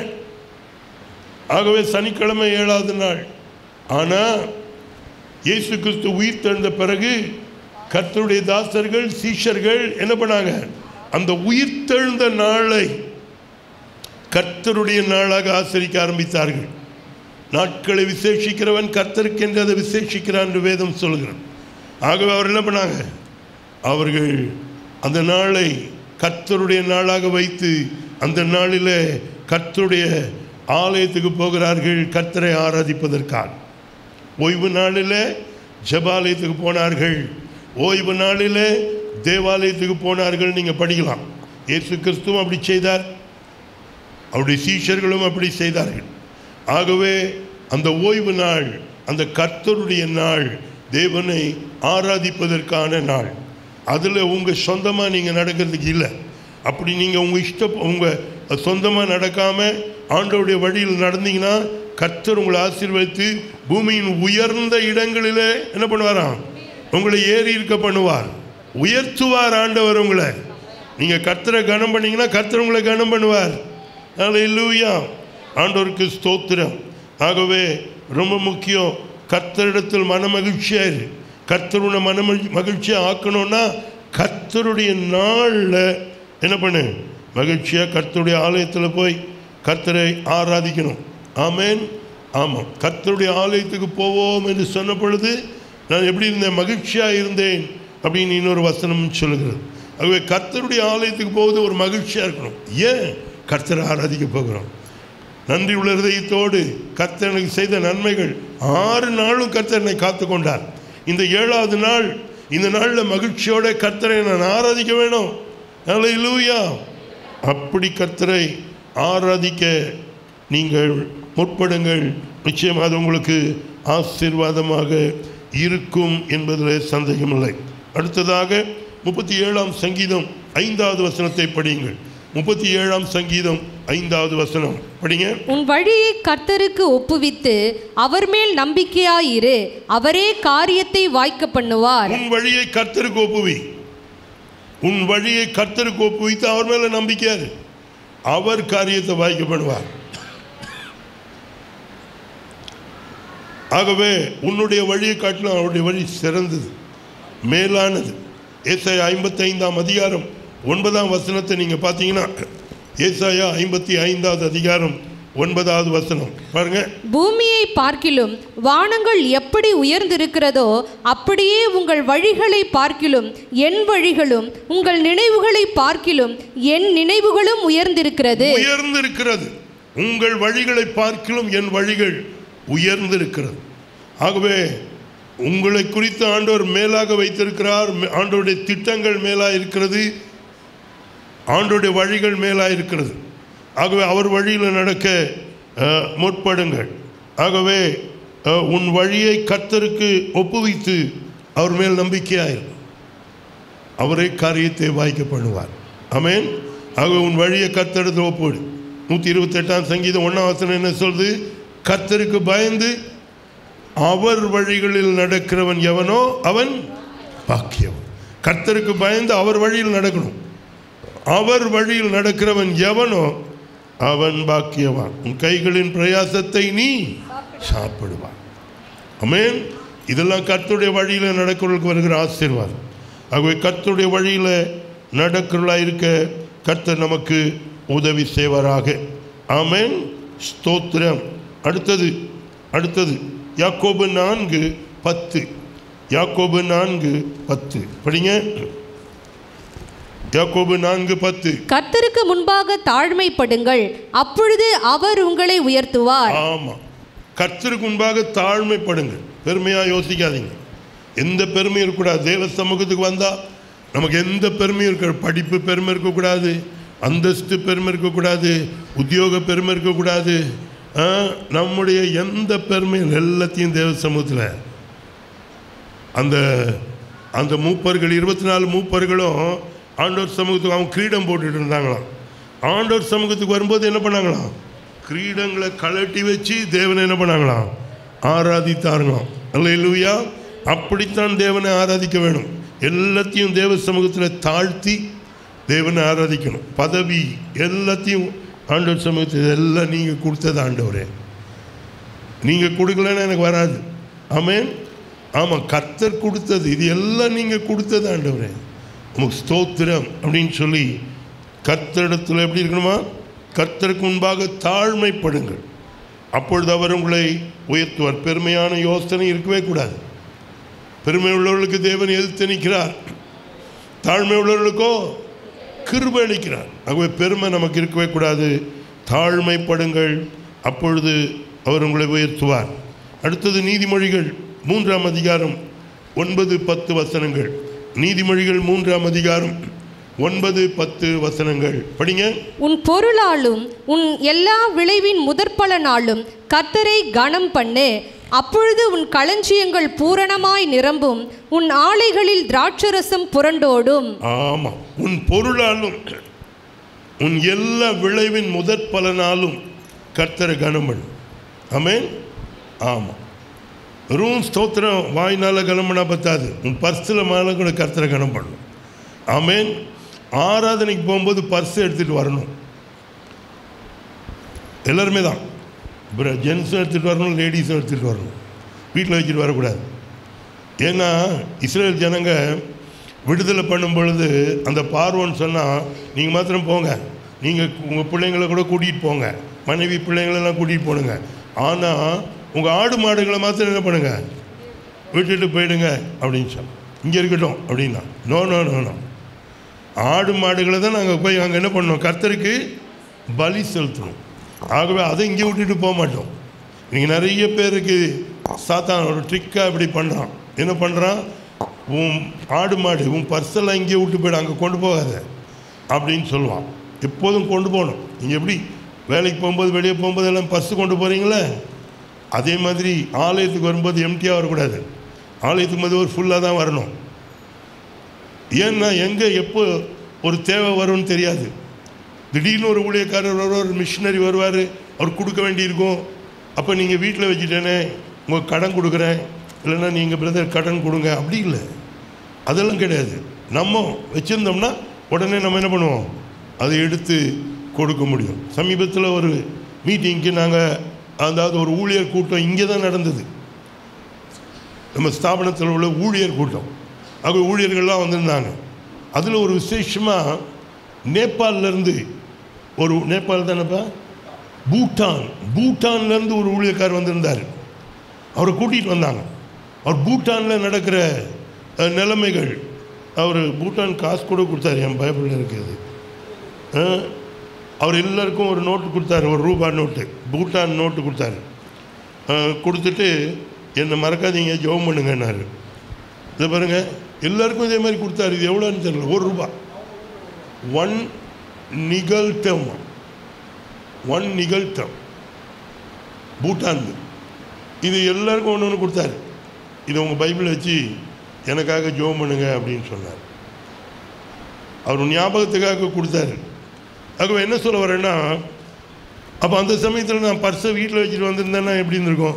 ஆகவே சனிக்கிழமை ஏழாவது நாள் ஆனால் இயேசு கிறிஸ்து உயிர் தெழுந்த பிறகு கர்த்தருடைய தாசர்கள் சீஷர்கள் என்ன பண்ணாங்க அந்த உயிர் தெழுந்த நாளை கர்த்தருடைய நாளாக ஆசரிக்க ஆரம்பித்தார்கள் நாட்களை விசேஷிக்கிறவன் கர்த்தருக்கு என்று அதை விசேஷிக்கிறான் என்று வேதம் சொல்கிறான் ஆகவே அவர் என்ன பண்ணாங்க அவர்கள் அந்த நாளை கர்த்தருடைய நாளாக வைத்து அந்த நாளில் கர்த்தருடைய ஆலயத்துக்கு போகிறார்கள் கர்த்தரை ஆராதிப்பதற்காக ஓய்வு நாளில் ஜெபாலயத்துக்கு போனார்கள் ஓய்வு நாளில் தேவாலயத்துக்கு போனார்கள் நீங்கள் படிக்கலாம் இயேசு கிறிஸ்துவும் அப்படி செய்தார் அவருடைய சீஷர்களும் அப்படி செய்தார்கள் ஆகவே அந்த ஓய்வு நாள் அந்த கர்த்தருடைய நாள் தேவனை ஆராதிப்பதற்கான நாள் அதில் உங்கள் சொந்தமாக நீங்கள் நடக்கிறதுக்கு இல்லை அப்படி நீங்கள் உங்கள் இஷ்ட உங்கள் சொந்தமாக நடக்காமல் ஆண்டவருடைய வழியில் நடந்தீங்கன்னா கர்த்தர் உங்களை ஆசீர்வதித்து பூமியின் உயர்ந்த இடங்களிலே என்ன பண்ணுவாராம் உங்களை ஏறி இருக்க பண்ணுவார் உயர்த்துவார் ஆண்டவர் உங்களை நீங்கள் கர்த்தரை கனம் பண்ணீங்கன்னா கர்த்தர் உங்களை கனம் பண்ணுவார் அல்லேலூயா ஆண்டவருக்கு ஸ்தோத்திரம் ஆகவே ரொம்ப முக்கியம் கர்த்தரிடத்தில் மன மகிழ்ச்சியாக இரு கர்த்தருடைய மன மகிழ்ச்சியாக ஆக்கணும்னா கர்த்தருடைய நாளில் என்ன பண்ணு மகிழ்ச்சியாக கர்த்தருடைய ஆலயத்தில் போய் கர்த்தரை ஆராதிக்கணும் ஆமென் ஆமாம் கர்த்தருடைய ஆலயத்துக்கு போவோம் என்று சொன்ன பொழுது நான் எப்படி இருந்தேன் மகிழ்ச்சியாக இருந்தேன் அப்படின்னு இன்னொரு வசனம் சொல்லுகிறது ஆகவே கர்த்தருடைய ஆலயத்துக்கு போவது ஒரு மகிழ்ச்சியாக இருக்கணும் ஏன் கர்த்தரை ஆராதிக்க போகிறோம் நன்றி உள்ள இதயத்தோடு கர்த்தர் எனக்கு செய்த நன்மைகள் ஆறு நாளும் கர்த்தர் என்னை காத்து கொண்டார் இந்த ஏழாவது நாள் இந்த நாளில் மகிழ்ச்சியோட கர்த்தரை நான் ஆராதிக்க வேணும் அல்லேலூயா அப்படி கர்த்தரை ஆராதிக்க நீங்கள் முற்படுங்கள் நிச்சயம் அது உங்களுக்கு ஆசீர்வாதமாக இருக்கும் என்பதில் சந்தேகமில்லை அடுத்ததாக முப்பத்தி ஏழாம் சங்கீதம் ஐந்தாவது வசனத்தை படியுங்கள் முப்பத்தி ஏழாம் சங்கீதம் ஐந்தாவது வசனம் படிங்க உன் வழியை கர்த்தருக்கு ஒப்புவித்து அவர் மேல் நம்பிக்கையாயிரு அவரே காரியத்தை வாய்க்க பண்ணுவார் உன் வழியை கர்த்தருக்கு ஒப்புவி உன் வழியை கர்த்தருக்கு ஒப்புவித்து அவர் மேல நம்பிக்கையாரு அவர் காரியத்தை வாய்க்க பண்ணுவார் ஆகவே உன்னுடைய வழியை காட்டிலும் அவருடைய வழி சிறந்தது மேலானது ஏசாயா ஐம்பத்தைந்தாம் அதிகாரம் ஒன்பதாம் வசனத்தை நீங்கள் பார்த்தீங்கன்னா ஏசாயா ஐம்பத்தி ஐந்தாவது அதிகாரம் ஒன்பதாவது வசனம் பாருங்க பூமியை பார்க்கிலும் வானங்கள் எப்படி உயர்ந்திருக்கிறதோ அப்படியே உங்கள் வழிகளை பார்க்கிலும் என் வழிகளும் உங்கள் நினைவுகளை பார்க்கிலும் என் நினைவுகளும் உயர்ந்திருக்கிறது உயர்ந்திருக்கிறது உங்கள் வழிகளை பார்க்கிலும் என் வழிகள் உயர்ந்திருக்கிறது ஆகவே உங்களை குறித்து ஆண்டவர் மேலாக வைத்திருக்கிறார் மே- ஆண்டவருடைய திட்டங்கள் மேலாக இருக்கிறது ஆண்டவருடைய வழிகள் மேலாக இருக்கிறது ஆகவே அவர் வழியில் நடக்க அஹ், முற்படுங்கள் ஆகவே அஹ், உன் வழியை கர்த்தருக்கு ஒப்புவித்து அவர் மேல் நம்பிக்கையாயிரு அவரே காரியத்தை வாய்க்க பண்ணுவார் ஆமென் ஆக உன் வழியை கர்த்தெடுத்து ஒப்போடு நூற்றி இருபத்தெட்டாம் சங்கீதம் ஒன்றாம் வசனம் என்ன சொல்லுது கர்த்தருக்கு பயந்து அவர் வழிகளில் நடக்கிறவன் எவனோ அவன் பாக்கியவன் கர்த்தருக்கு பயந்து அவர் வழியில் நடக்கணும் அவர் வழியில் நடக்கிறவன் எவனோ அவன் பாக்கியவான் உன் கைகளின் பிரயாசத்தை நீ சாப்பிடுவான் அமேன் இதெல்லாம் கர்த்தருடைய வழியில் நடக்கிறவர்களுக்கு வருகிற ஆசீர்வாதம் ஆகவே கர்த்தருடைய வழியில் நடக்கிறவர்களாக இருக்க கர்த்தர் நமக்கு உதவி செய்வாராக ஆமென் ஸ்தோத்திரம் அடுத்தது அடுத்தது யாக்கோபு நான்கு பத்து யாக்கோபு நான்கு பத்து படிங்க யாக்கோபு நான்கு பத்து கர்த்தருக்கு முன்பாக தாழ்மைப்படுங்கள் அப்பொழுது அவர் உங்களை உயர்த்துவார் ஆமா கர்த்தருக்கு முன்பாக தாழ்மைப்படுங்கள் பெருமையா யோசிக்காதீங்க எந்த பெருமையும் இருக்கக்கூடாது தேவ சமூகத்துக்கு வந்தா நமக்கு எந்த பெருமையும் இருக்க படிப்பு பெருமை இருக்கக்கூடாது அந்தஸ்து பெருமை இருக்கக்கூடாது உத்தியோக பெருமை இருக்கக்கூடாது ஆ, நம்முடைய எந்த பெருமையும் எல்லாத்தையும் தேவ சமூகத்தில் அந்த அந்த மூப்பர்கள் இருபத்தி நாலு மூப்பர்களும் ஆண்டவர் சமூகத்துக்கு அவங்க கிரீடம் போட்டுட்டு இருந்தாங்களாம் ஆண்டவர் சமூகத்துக்கு வரும்போது என்ன பண்ணாங்களாம் கிரீடங்களை கழட்டி வச்சு தேவனை என்ன பண்ணாங்களாம் ஆராதித்தார்களாம் அல்ல அப்படித்தான் தேவனை ஆராதிக்க வேணும் எல்லாத்தையும் தேவ சமூகத்தில் தாழ்த்தி தேவனை ஆராதிக்கணும் பதவி எல்லாத்தையும் ஆண்டவர் சமூகத்தில் எல்லாம் நீங்கள் கொடுத்தது ஆண்டவரே நீங்கள் கொடுக்கலன்னா எனக்கு வராது ஆமென் ஆமாம் கர்த்தர் கொடுத்தது இது எல்லாம் நீங்கள் கொடுத்தது ஆண்டவரே உமக்கு ஸ்தோத்திரம் அப்படின்னு சொல்லி கர்த்தரிடத்தில் எப்படி இருக்கணுமா கர்த்தருக்கு முன்பாக தாழ்மைப்படுங்கள் அப்பொழுது அவர் உங்களை உயர்த்துவார் பெருமையான யோசனை இருக்கவே கூடாது பெருமை உள்ளவர்களுக்கு தேவன் எதிர்த்து நிற்கிறார் தாழ்மை உள்ளவர்களுக்கோ கிருபை அளிக்கிறார் ஆகவே பெருமை நமக்கு இருக்கவே கூடாது தாழ்மைப்படுங்கள் அப்பொழுது அவர் உங்களை உயர்த்துவார் அடுத்தது நீதிமொழிகள் மூன்றாம் அதிகாரம் ஒன்பது பத்து வசனங்கள் நீதிமொழிகள் மூன்றாம் அதிகாரம் ஒன்பது பத்து வசனங்கள் படிங்க உன் பொருளாலும் உன் எல்லா விளைவின் முதற்பலனாலும் கர்த்தரை கனம் பண்ணு அப்பொழுது உன் களஞ்சியங்கள் பூரணமாய் நிரம்பும் உன் ஆலைகளில் திராட்சரசம் புரண்டோடும் ஆமாம் உன் பொருளாலும் உன் எல்லா விளைவின் முதற் பலனாலும் கர்த்தரை கனமன் ஆமென் ஆமாம் வெறும் ஸ்தோத்திரம் வாய்னால கனம் பண்ணா பத்தாது உன் பர்ஸில் மேலே கூட கர்த்தரை கனம் பண்ணணும் ஆமென் ஆராதனைக்கு போகும்போது பர்ஸ் எடுத்துகிட்டு வரணும் எல்லாருமே தான் இப்போ ஜென்ஸும் எடுத்துகிட்டு வரணும் லேடிஸும் எடுத்துகிட்டு வரணும் வீட்டில் வச்சுட்டு வரக்கூடாது ஏன்னா இஸ்ரேல் ஜனங்க விடுதலை பண்ணும் பொழுது அந்த பார்வோன்னு சொன்னால் நீங்கள் மாத்திரம் போங்க நீங்கள் உங்கள் பிள்ளைங்களை கூட கூட்டிகிட்டு போங்க மனைவி பிள்ளைங்களெல்லாம் கூட்டிகிட்டு போடுங்க ஆனால் உங்கள் ஆடு மாடுகளை மாத்திரம் என்ன பண்ணுங்க விட்டுட்டு போயிடுங்க அப்படின்னு சொன்ன இங்கே இருக்கட்டும் அப்படின்னா நோ நோ நோ நோ ஆடு மாடுகளை தான் நாங்கள் போய் அங்கே என்ன பண்ணோம் கர்த்தருக்கு பலி செலுத்தணும் ஆகவே அதை இங்கே விட்டுட்டு போக மாட்டோம் நீங்கள் நிறைய பேருக்கு சாத்தான் ஒரு ட்ரிக்காக இப்படி பண்ணுறான் என்ன பண்ணுறான் உன் ஆடு மாடு உன் பர்செல்லாம் இங்கே விட்டு போயிடு அங்கே கொண்டு போகாத அப்படின்னு சொல்லுவான் எப்போதும் கொண்டு போகணும் நீங்கள் எப்படி வேலைக்கு போகும்போது வெளியே போகும்போது எல்லாம் பர்ஸு கொண்டு போகிறீங்களே அதே மாதிரி ஆலயத்துக்கு வரும்போது எம்டியாக வரக்கூடாது ஆலயத்துக்கு போது ஒரு ஃபுல்லாக தான் வரணும் ஏன்னா எங்கே எப்போ ஒரு தேவை வரும்னு தெரியாது திடீர்னு ஒரு ஊழியக்காரர் வருவார் ஒரு மிஷினரி வருவார் அவர் கொடுக்க வேண்டியிருக்கும் அப்போ நீங்கள் வீட்டில் வச்சுட்டேனே உங்கள் கடன் கொடுக்குறேன் இல்லைன்னா நீங்கள் பிரதர் கடன் கொடுங்க அப்படி இல்லை அதெல்லாம் கிடையாது நம்ம வச்சுருந்தோம்னா உடனே நம்ம என்ன பண்ணுவோம் அதை எடுத்து கொடுக்க முடியும் சமீபத்தில் ஒரு மீட்டிங்க்கு நாங்கள் அதாவது ஒரு ஊழியர் கூட்டம் இங்கே தான் நடந்தது நம்ம ஸ்தாபனத்தில் உள்ள ஊழியர் கூட்டம் அங்கே ஊழியர்கள்லாம் வந்திருந்தாங்க அதில் ஒரு விசேஷமாக நேபாளிலேருந்து ஒரு நேபாள் தானேப்பா பூட்டான் பூட்டான்லேருந்து ஒரு ஊழியக்காரர் வந்திருந்தார் அவரை கூட்டிகிட்டு வந்தாங்க அவர் பூட்டானில் நடக்கிற அஹ், நிலைமைகள் அவர் பூட்டான் காசு கூட கொடுத்தாரு என் பைபிளில் இருக்குது அஹ், அவர் எல்லாருக்கும் ஒரு நோட்டு கொடுத்தாரு ஒரு ரூபா நோட்டு பூட்டான் நோட்டு கொடுத்தாரு அஹ், கொடுத்துட்டு என்னை மறக்காதீங்க ஜெபம் பண்ணுங்கன்னாரு இதை பாருங்க எல்லாருக்கும் இதே மாதிரி கொடுத்தாரு இது எவ்வளோன்னு தெரியல ஒரு ரூபா ஒன் நிகழ்த்தம் ஒன் நிகழ்த்தம் பூட்டான் இது எல்லாருக்கும் ஒன்று ஒன்று கொடுத்தாரு இதை உங்கள் பைபிளை வச்சு எனக்காக ஜெபம் பண்ணுங்க அப்படின்னு சொன்னார் அவர் ஞாபகத்துக்காக கொடுத்தாரு ஆகவே என்ன சொல்ல வரேன்னா அப்போ அந்த சமயத்தில் நான் பர்ஸை வீட்டில் வச்சுட்டு வந்திருந்தேன்னா எப்படி இருந்திருக்கும்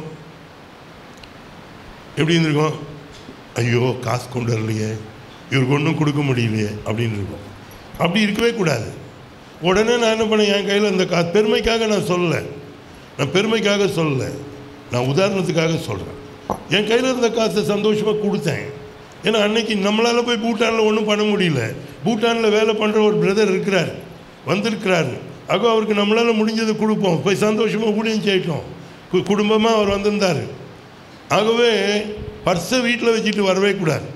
எப்படி இருந்திருக்கும் ஐயோ காசு கொண்டு வரலையே இவருக்கு ஒன்றும் கொடுக்க முடியலையே அப்படின்னு இருக்கும் அப்படி இருக்கவே கூடாது உடனே நான் என்ன பண்ணேன் என் கையில் இந்த காசு பெருமைக்காக நான் சொல்லலை நான் பெருமைக்காக சொல்லலை நான் உதாரணத்துக்காக சொல்கிறேன் என் கையில் இருந்த காசை சந்தோஷமாக கொடுத்தேன் ஏன்னா அன்னைக்கு நம்மளால் போய் பூட்டானில் ஒன்றும் பண்ண முடியல பூட்டானில் வேலை பண்ணுற ஒரு பிரதர் இருக்கிறார் வந்திருக்கிறாரு ஆக அவருக்கு நம்மளால் முடிஞ்சதை கொடுப்போம் போய் சந்தோஷமாக ஊழியம் செய்யட்டும் கு- குடும்பமாக அவர் வந்திருந்தார் ஆகவே பர்ஸை வீட்டில் வச்சுட்டு வரவே கூடாது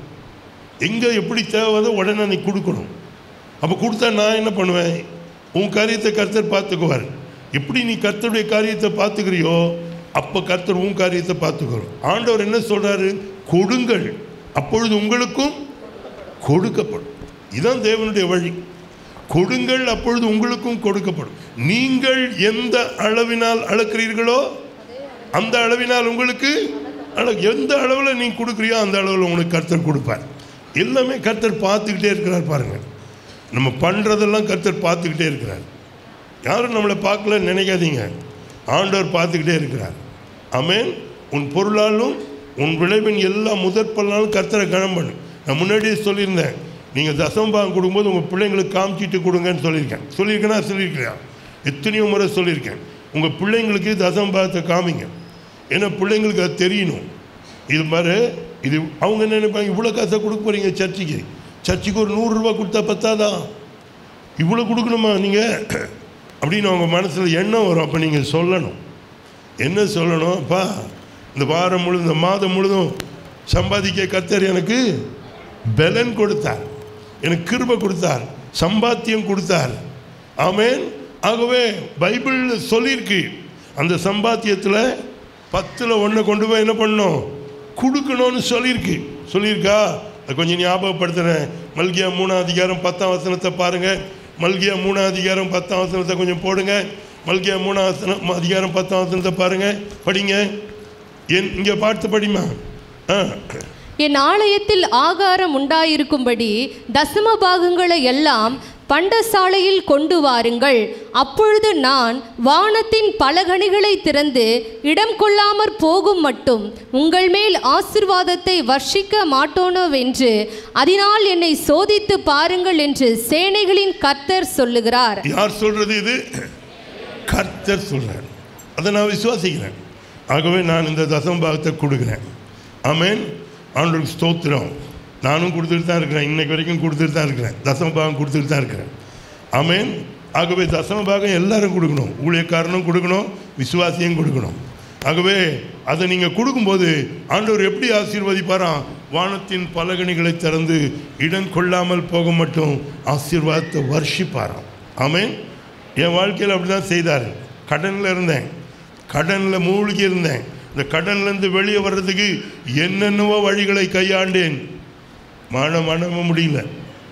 எங்கே எப்படி தேவைதோ உடனே நீ கொடுக்கணும் அப்போ கொடுத்தா நான் என்ன பண்ணுவேன் உன் காரியத்தை கர்த்தர் பார்த்துக்குவார் எப்படி நீ கர்த்தருடைய காரியத்தை பார்த்துக்கிறியோ அப்போ கர்த்தர் உன் காரியத்தை பார்த்துக்கிறோம் ஆண்டவர் என்ன சொல்கிறாரு கொடுங்கள் அப்பொழுது உங்களுக்கும் கொடுக்கப்படும் இதுதான் தேவனுடைய வழி கொடுங்கள் அப்பொழுது உங்களுக்கும் கொடுக்கப்படும் நீங்கள் எந்த அளவினால் அளக்கிறீர்களோ அந்த அளவினால் உங்களுக்கு அள எந்த அளவில் நீ கொடுக்குறியோ அந்த அளவில் உங்களுக்கு கர்த்தர் கொடுப்பார் எல்லாமே கர்த்தர் பார்த்துக்கிட்டே இருக்கிறார் பாருங்க நம்ம பண்ணுறதெல்லாம் கர்த்தர் பார்த்துக்கிட்டே இருக்கிறார் யாரும் நம்மளை பார்க்கல நினைக்காதீங்க ஆண்டவர் பார்த்துக்கிட்டே இருக்கிறார் ஆமென் உன் பொருளாலும் உன் விளைவின் எல்லா முதற் பலனாலும் கர்த்தரை கனம் பண்ணு நான் முன்னாடியே சொல்லியிருந்தேன் நீங்கள் தசம்பாகம் கொடுக்கும்போது உங்கள் பிள்ளைங்களுக்கு காமிச்சிட்டு கொடுங்கன்னு சொல்லியிருக்கேன் சொல்லியிருக்கேனா சொல்லியிருக்கேன் எத்தனையோ முறை சொல்லியிருக்கேன் உங்கள் பிள்ளைங்களுக்கு தசம்பாகத்தை காமிங்க ஏன்னா பிள்ளைங்களுக்கு அது தெரியணும் இது மாதிரி இது அவங்க என்ன நினைப்பாங்க இவ்வளோ காசை கொடுக்க போகிறீங்க சர்ச்சுக்கு சர்ச்சுக்கு ஒரு நூறுரூவா கொடுத்தா பத்தாதா இவ்வளோ கொடுக்கணுமா நீங்கள் அப்படின்னு அவங்க மனசில் எண்ணம் வரும் அப்போ நீங்கள் சொல்லணும் என்ன சொல்லணும் அப்பா இந்த வாரம் முழுதும் இந்த மாதம் முழுதும் சம்பாதிக்க கர்த்தர் எனக்கு பலன் கொடுத்தார் எனக்கு கிருபை கொடுத்தார் சம்பாத்தியம் கொடுத்தார் ஆமென் ஆகவே பைபிளில் சொல்லியிருக்கு அந்த சம்பாத்தியத்தில் பத்தில் ஒன்றை கொண்டு போய் என்ன பண்ணணும் கொடுக்கணும்னு சொல்லியிருக்கு சொல்லியிருக்கா அது கொஞ்சம் ஞாபகப்படுத்துகிறேன் மல்கியா மூணாம் அதிகாரம் பத்தாம் வசனத்தை பாருங்கள் மல்கியா மூணாம் அதிகாரம் பத்தாம் வசனத்தை கொஞ்சம் போடுங்க மல்கியா மூணாம் வசனம் அதிகாரம் பத்தாம் வசனத்தை பாருங்கள் படிங்க என் இங்கே பார்த்து படிமா ஆ என் ஆலயத்தில் ஆகாரம் உண்டாயிருக்கும்படி தசம பாகங்களை எல்லாம் பண்டசாலையில் கொண்டு வாருங்கள் அப்பொழுது நான் வானத்தின் பலகணிகளை திறந்து இடம் கொள்ளாமற் போகும் மட்டும் உங்கள் மேல் ஆசிர்வாதத்தை வர்ஷிக்க மாட்டோனோவென்று அதனால் என்னை சோதித்து பாருங்கள் என்று சேனைகளின் கர்த்தர் சொல்லுகிறார் யார் சொல்றது இது கர்த்தர் சொல்றார் அதை நான் விசுவாசிக்கிறேன் ஆகவே நான் இந்த தசம பாகத்தை கொடுக்குறேன் ஆமென் ஆண்டவருக்கு ஸ்தோத்திரம் நானும் கொடுத்துட்டு தான் இருக்கிறேன் இன்னைக்கு வரைக்கும் கொடுத்துட்டு தான் இருக்கிறேன் தசம பாகம் கொடுத்துட்டு தான் இருக்கிறேன் ஆமென் ஆகவே தசம பாகம் எல்லாரும் கொடுக்கணும் ஊழியக்காரனும் கொடுக்கணும் விசுவாசியும் கொடுக்கணும் ஆகவே அதை நீங்கள் கொடுக்கும்போது ஆண்டவர் எப்படி ஆசீர்வதிப்பாராம் வானத்தின் பலகணிகளை திறந்து இடம் கொள்ளாமல் போக மட்டும் ஆசீர்வாதத்தை வர்ஷிப்பாராம் ஆமென் என் வாழ்க்கையில் அப்படி தான் செய்தார் கடனில் இருந்தேன் கடனில் மூழ்கி இருந்தேன் இந்த கடன்லேருந்து வெளியே வர்றதுக்கு என்னென்னவோ வழிகளை கையாண்டேன் மன மனம முடியல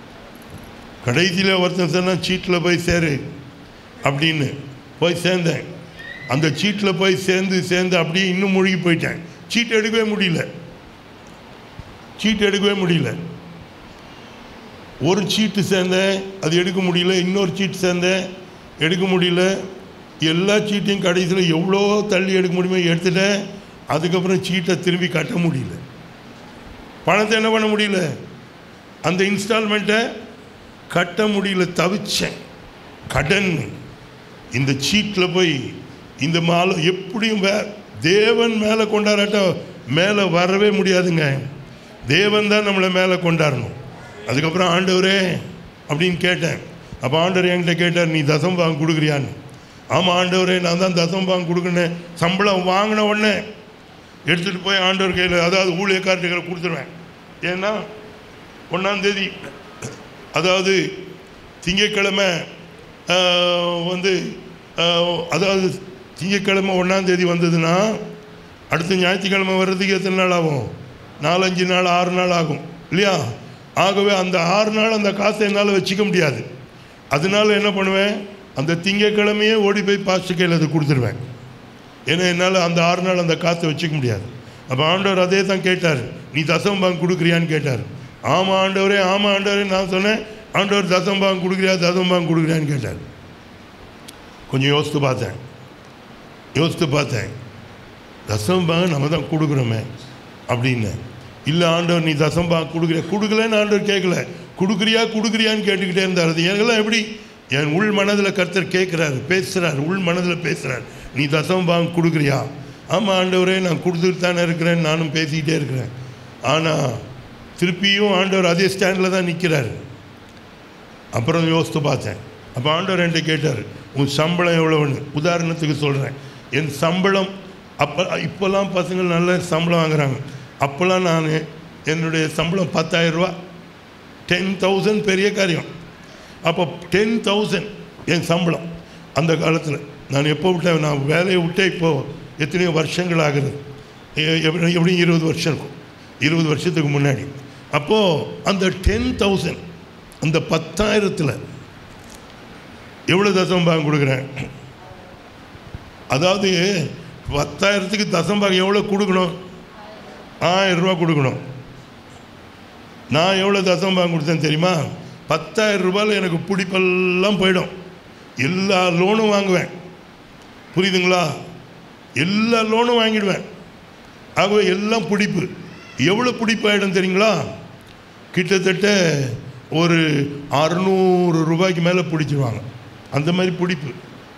கடைசியில் ஒருத்தன் சொன்னான் சீட்டில் போய் சேரு அப்படின்னு போய் சேர்ந்தேன் அந்த சீட்டில் போய் சேர்ந்து சேர்ந்து அப்படியே இன்னும் மூழ்கி போயிட்டேன் சீட் எடுக்கவே முடியல சீட் எடுக்கவே முடியல ஒரு சீட்டு சேர்ந்தேன் அது எடுக்க முடியல இன்னொரு சீட்டு சேர்ந்தேன் எடுக்க முடியல எல்லா சீட்டையும் கடைசியில் எவ்வளோ தள்ளி எடுக்க முடியுமோ எடுத்துட்டேன் அதுக்கப்புறம் சீட்டை திரும்பி கட்ட முடியல பணத்தை என்ன பண்ண முடியல அந்த இன்ஸ்டால்மெண்ட்டை கட்ட முடியல தவிச்சேன் கடன் இந்த சீட்டில் போய் இந்த மாலை எப்படியும் வே தேவன் மேலே கொண்டாடாட்டம் மேலே வரவே முடியாதுங்க தேவன் தான் நம்மளை மேலே கொண்டாடணும் அதுக்கப்புறம் ஆண்டவரே அப்படின்னு கேட்டேன் அப்போ ஆண்டவர் என்கிட்ட கேட்டார் நீ தசம் பாகம் கொடுக்குறியான்னு ஆமாம் ஆண்டவரே நான் தான் தசம் பாகம் கொடுக்குறேன் சம்பளம் வாங்கின உடனே எடுத்துகிட்டு போய் ஆண்டவர் கையில் அதாவது ஊழியக்காரர்கிட்ட கையில் கொடுத்துருவேன் ஏன்னா ஒன்றாந்தேதி அதாவது திங்கட்கிழமை ஆஹ், வந்து ஆஹ், அதாவது திங்கட்கிழமை ஒன்றாந்தேதி வந்ததுன்னா அடுத்த ஞாயிற்றுக்கிழமை வர்றதுக்கு எத்தனை நாள் ஆகும் நாலஞ்சு நாள் ஆறு நாள் ஆகும் இல்லையா ஆகவே அந்த ஆறு நாள் அந்த காசை என்னால் வச்சுக்க முடியாது அதனால என்ன பண்ணுவேன் அந்த திங்கட்கிழமையே ஓடி போய் பாஸ்டர் கையில் அதை கொடுத்துருவேன் ஏன்னா என்னால் அந்த ஆறு நாள் அந்த காற்றை வச்சுக்க முடியாது அப்போ ஆண்டவர் அதே தான் கேட்டார் நீ தசம் பாங்க கொடுக்குறியான்னு கேட்டார் ஆமாம் ஆண்டவரே ஆமாம் ஆண்டவரே நான் சொன்னேன் ஆண்டவர் தசம் பாங்க கொடுக்குறியா தசம் பாங்க கொடுக்குறியான்னு கேட்டார் கொஞ்சம் யோசித்து பார்த்தேன் யோசித்து பார்த்தேன் தசம் பாங்க நம்ம தான் கொடுக்குறோமே அப்படின்னு இல்லை ஆண்டவர் நீ தசம் பாங்க கொடுக்குறியா கொடுக்கலன்னு ஆண்டவர் கேட்கல கொடுக்குறியா கொடுக்குறியான்னு கேட்டுக்கிட்டே இருந்தார் அது எனக்கெல்லாம் எப்படி என் உள் மனதில் கர்த்தர் கேட்குறாரு பேசுகிறார் உள் மனதில் பேசுகிறார் நீ தசம் பாங்க கொடுக்குறியா ஆமாம் ஆண்டவரே நான் கொடுத்துட்டு தானே இருக்கிறேன் நானும் பேசிக்கிட்டே இருக்கிறேன் ஆனால் திருப்பியும் ஆண்டவர் அதே ஸ்டாண்டில் தான் நிற்கிறாரு அப்புறம் யோசித்து பார்த்தேன் அப்போ ஆண்டவர் என்கிட்ட கேட்டார் உன் சம்பளம் எவ்வளோன்னு உதாரணத்துக்கு சொல்கிறேன் என் சம்பளம் அப்போ இப்போல்லாம் பசங்க நல்ல சம்பளம் வாங்குறாங்க அப்போல்லாம் நான் என்னுடைய சம்பளம் 10000 ரூபா டென் தௌசண்ட் பெரிய காரியம் அப்போ டென் தௌசண்ட் என் சம்பளம் அந்த காலத்தில் நான் எப்போ விட்டேன் நான் வேலையை விட்டே இப்போது எத்தனையோ வருஷங்கள் ஆகுது எ- எப்படி எப்படியும் இருபது வருஷம் இருக்கும் இருபது வருஷத்துக்கு முன்னாடி அப்போது அந்த டென் தௌசண்ட் அந்த பத்தாயிரத்தில் எவ்வளோ தசம்பாகம் கொடுக்குறேன் அதாவது பத்தாயிரத்துக்கு தசம்பாகம் எவ்வளோ கொடுக்கணும் ஆயிரம் ரூபா கொடுக்கணும் நான் எவ்வளோ தசம்பாகம் கொடுத்தேன் தெரியுமா பத்தாயிரம் ரூபாயில் எனக்கு பிடிப்பெல்லாம் போயிடும் எல்லா லோனும் வாங்குவேன் புரியுதுங்களா எல்லா லோனும் வாங்கிடுவேன் ஆகவே எல்லாம் பிடிப்பு எவ்வளோ பிடிப்பாயிடும் தெரியுங்களா கிட்டத்தட்ட ஒரு அறுநூறு ரூபாய்க்கு மேலே பிடிச்சிருவாங்க அந்த மாதிரி பிடிப்பு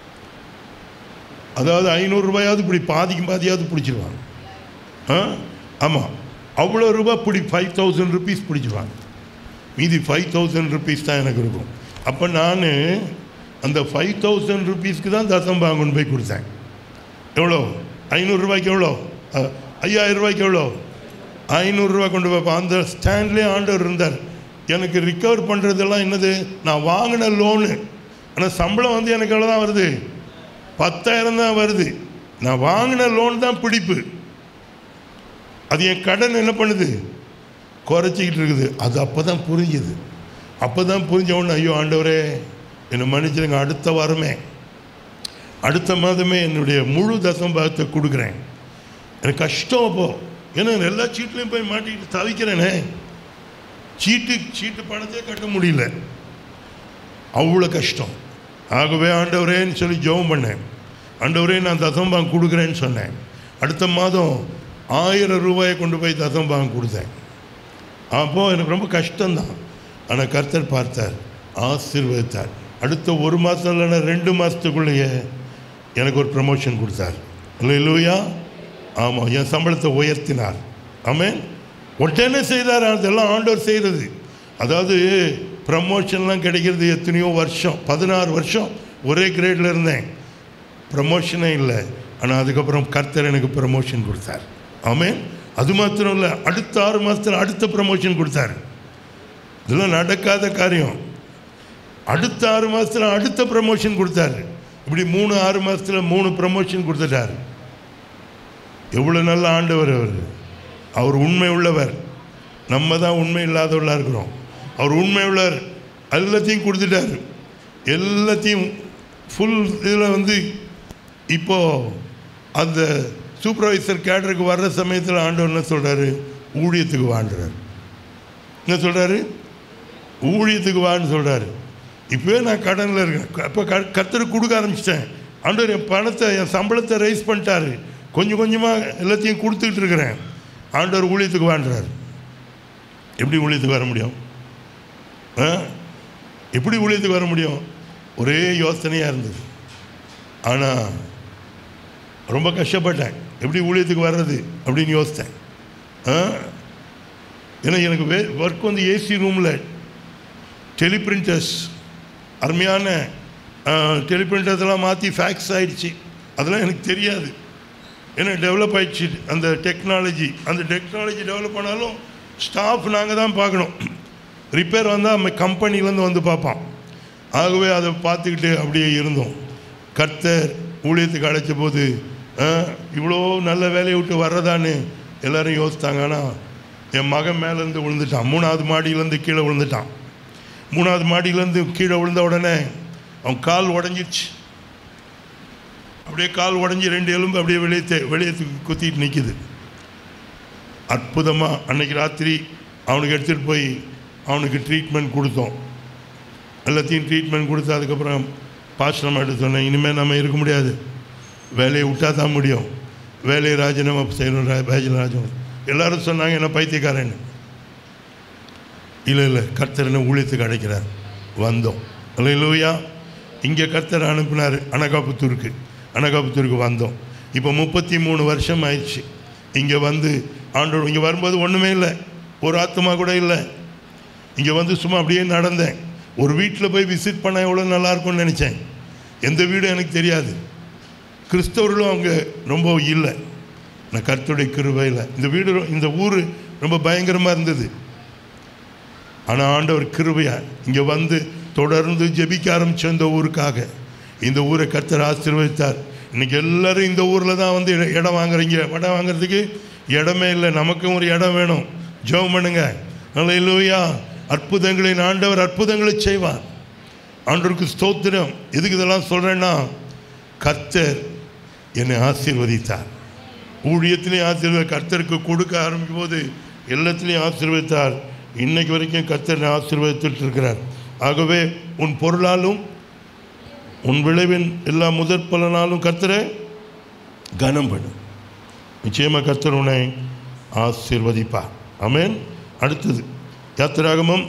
அதாவது ஐநூறு ரூபாயாவது பிடி பாதிக்கு பாதியாவது பிடிச்சிருவாங்க ஆ ஆமாம் அவ்வளோ ரூபாய் பிடி ஃபைவ் தௌசண்ட் ருபீஸ் பிடிச்சிருவாங்க மீதி ஃபைவ் தௌசண்ட் ருபீஸ் தான் எனக்கு இருக்கும் அப்போ நான் அந்த ஃபைவ் தௌசண்ட் ருபீஸ்க்கு தான் தசம்பாகம் கொண்டு போய் கொடுத்தேன் எவ்வளோ ஐநூறுரூவாய்க்கு எவ்வளோ அஹ், ஐயாயிரம் ரூபாய்க்கு எவ்வளோ ஐநூறுரூவா கொண்டு போய் அந்த ஸ்டாண்ட்லேயே ஆண்டவர் இருந்தார் எனக்கு ரிக்கவர் பண்ணுறதெல்லாம் என்னது நான் வாங்கின லோனு ஆனால் சம்பளம் வந்து எனக்கு எவ்வளோ தான் வருது பத்தாயிரம் தான் வருது நான் வாங்கின லோன் தான் பிடிப்பு அது என் கடன் என்ன பண்ணுது குறைச்சிக்கிட்டு இருக்குது அது அப்போ தான் புரிஞ்சுது அப்போ தான் புரிஞ்ச உடனே ஐயோ ஆண்டவரே என்னை மன்னிச்சிருங்க அடுத்த வாரமே அடுத்த மாதமே என்னுடைய முழு தசம்பாகத்தை கொடுக்குறேன் எனக்கு கஷ்டம் அப்போ ஏன்னா நான் எல்லா சீட்லேயும் போய் மாட்டிக்கிட்டு தவிக்கிறேனே சீட்டு சீட்டு பணத்தையே கட்ட முடியல அவ்வளோ கஷ்டம் ஆகவே ஆண்டவரேன்னு சொல்லி ஜெபம் பண்ணேன் ஆண்டவரே நான் தசம்பாகம் கொடுக்குறேன்னு சொன்னேன் அடுத்த மாதம் ஆயிரம் ரூபாயை கொண்டு போய் தசம்பாகம் கொடுத்தேன் அப்போது எனக்கு ரொம்ப கஷ்டம்தான் ஆனால் கர்த்தர் பார்த்தார் ஆசீர்வதித்தார் அடுத்த ஒரு மாதம் இல்லைன்னா ரெண்டு மாதத்துக்குள்ளேயே எனக்கு ஒரு ப்ரமோஷன் கொடுத்தார் இல்லையா ஆமாம் என் சம்பளத்தை உயர்த்தினார் ஆமென் உடனே செய்தார் அதெல்லாம் ஆண்டவர் செய்கிறது அதாவது ப்ரமோஷன்லாம் கிடைக்கிறது எத்தனையோ வருஷம் பதினாறு வருஷம் ஒரே கிரேடில் இருந்தேன் ப்ரமோஷனே இல்லை ஆனால் அதுக்கப்புறம் கர்த்தர் எனக்கு ப்ரமோஷன் கொடுத்தார் ஆமென் அது மாத்திரம் இல்லை அடுத்த ஆறு மாதத்தில் அடுத்த ப்ரமோஷன் கொடுத்தார் இதெல்லாம் நடக்காத காரியம் அடுத்த ஆறு மாதத்தில் அடுத்த ப்ரமோஷன் கொடுத்தாரு இப்படி மூணு ஆறு மாதத்தில் மூணு ப்ரமோஷன் கொடுத்துட்டார் எவ்வளோ நல்ல ஆண்டவர் அவர் அவர் உண்மை உள்ளவர் நம்ம தான் உண்மை இல்லாதவர்களாக இருக்கிறோம் அவர் உண்மை உள்ளவர் எல்லாத்தையும் கொடுத்துட்டார் எல்லாத்தையும் ஃபுல் இதில் வந்து இப்போது அந்த சூப்பர்வைசர் கேடருக்கு வர்ற சமயத்தில் ஆண்டவர் என்ன சொல்கிறாரு ஊழியத்துக்கு வாண்டுறார் என்ன சொல்கிறாரு ஊழியத்துக்கு வான்னு சொல்கிறாரு இப்போவே நான் கடனில் இருக்கேன் அப்போ க கத்தருக்கு கொடுக்க ஆரம்பிச்சிட்டேன் ஆண்டவர் என் பணத்தை என் சம்பளத்தை ரைஸ் பண்ணிட்டாரு கொஞ்சம் கொஞ்சமாக எல்லாத்தையும் கொடுத்துக்கிட்டு இருக்கிறேன் ஆண்டவர் ஊழியத்துக்கு வாண்டுறாரு எப்படி ஊழியத்துக்கு வர முடியும் ஆ எப்படி ஊழியத்துக்கு வர முடியும் ஒரே யோசனையாக இருந்தது ஆனால் ரொம்ப கஷ்டப்பட்டேன் எப்படி ஊழியத்துக்கு வர்றது அப்படின்னு யோசித்தேன் ஆ ஏன்னா எனக்கு வே ஒர்க் வந்து ஏசி ரூமில் டெலிபிரிண்டர்ஸ் அருமையான டெலிபிரிண்டர்ஸ் எல்லாம் மாற்றி ஃபேக்ஸ் ஆயிடுச்சு அதெல்லாம் எனக்கு தெரியாது ஏன்னா டெவலப் ஆயிடுச்சு அந்த டெக்னாலஜி அந்த டெக்னாலஜி டெவலப் ஆனாலும் ஸ்டாஃப் நாங்கள் தான் பார்க்கணும் ரிப்பேர் வந்தால் நம்ம கம்பெனிலேருந்து வந்து பார்ப்பான் ஆகவே அதை பார்த்துக்கிட்டு அப்படியே இருந்தோம் கர்த்தர் ஊழியத்துக்கு அழைச்ச போது ஆ, இவ்வளோ நல்ல வேலையை விட்டு வர்றதான்னு எல்லாரும் யோசித்தாங்க ஆனால் என் மகன் மேலேருந்து விழுந்துட்டான் மூணாவது மாடியிலேருந்து கீழே விழுந்துட்டான் மூணாவது மாடியிலேருந்து கீழே விழுந்த உடனே அவன் கால் உடஞ்சிருச்சு அப்படியே கால் உடஞ்சி ரெண்டு எலும்பு அப்படியே வெளியே தே- வெளியே தூக்கி குத்திட்டு நிற்கிது அற்புதமாக அன்னைக்கு ராத்திரி அவனுக்கு எடுத்துகிட்டு போய் அவனுக்கு ட்ரீட்மெண்ட் கொடுத்தோம் எல்லாத்தையும் ட்ரீட்மெண்ட் கொடுத்து அதுக்கப்புறம் பாஸ்டர் எடுத்து சொன்னேன் இனிமேல் நம்ம இருக்க முடியாது வேலையை விட்டா தான் முடியும் வேலையை ராஜினாமா செய்யணும் ராஜராஜன் எல்லாரும் சொன்னாங்க என்ன பைத்தியக்காரன்னு இல்லை இல்லை கர்த்தர் என்ன ஊழியத்துக்கு அழைக்கிறார் வந்தோம் இல்லை இல்லையா இங்கே கர்த்தர் அனுப்பினார் அனகாபுத்தூருக்கு அனகாபுத்தூருக்கு வந்தோம் இப்போ முப்பத்தி மூணு வருஷம் ஆயிடுச்சு இங்கே வந்து ஆண்டோடு இங்கே வரும்போது ஒன்றுமே இல்லை ஒரு ஆத்மா கூட இல்லை இங்கே வந்து சும்மா அப்படியே நடந்தேன் ஒரு வீட்டில் போய் விசிட் பண்ண எவ்வளோ நல்லா இருக்கும்னு நினச்சேன் எந்த வீடும் எனக்கு தெரியாது கிறிஸ்தவர்களும் அவங்க ரொம்ப இல்லை நான் கர்த்தருடைய கிருபையில் இந்த வீடு ரொ- இந்த ஊர் ரொம்ப பயங்கரமாக இருந்தது ஆனால் ஆண்டவர் கிருபையா இங்கே வந்து தொடர்ந்து ஜெபிக்க ஆரம்பிச்ச இந்த ஊருக்காக இந்த ஊரை கர்த்தர் ஆசீர்வதித்தார் இன்னைக்கு எல்லாரும் இந்த ஊரில் தான் வந்து இட- இடம் வாங்குறீங்க இடம் வாங்குறதுக்கு இடமே இல்லை நமக்கும் ஒரு இடம் வேணும் ஜெபம் பண்ணுங்க அல்லேலூயா அற்புதங்களின் ஆண்டவர் அற்புதங்களை செய்வார் ஆண்டவருக்கு ஸ்தோத்திரம் எதுக்கு இதெல்லாம் சொல்கிறேன்னா கர்த்தர் என்னை ஆசீர்வதித்தார் ஊழியத்திலையும் ஆசீர்வதி கர்த்தருக்கு கொடுக்க ஆரம்பிக்கும் போது எல்லாத்துலேயும் ஆசீர்வதித்தார் இன்னைக்கு வரைக்கும் கர்த்தர் என்னை ஆசீர்வதித்துட்டு இருக்கிறார் ஆகவே உன் பொருளாலும் உன் விளைவின் எல்லா முதற் பலனாலும் கர்த்தரை கனம் பண்ணு நிச்சயமாக கர்த்தர் உன்னை ஆசீர்வதிப்பார் ஆமென் அடுத்தது யாத்திராகமம்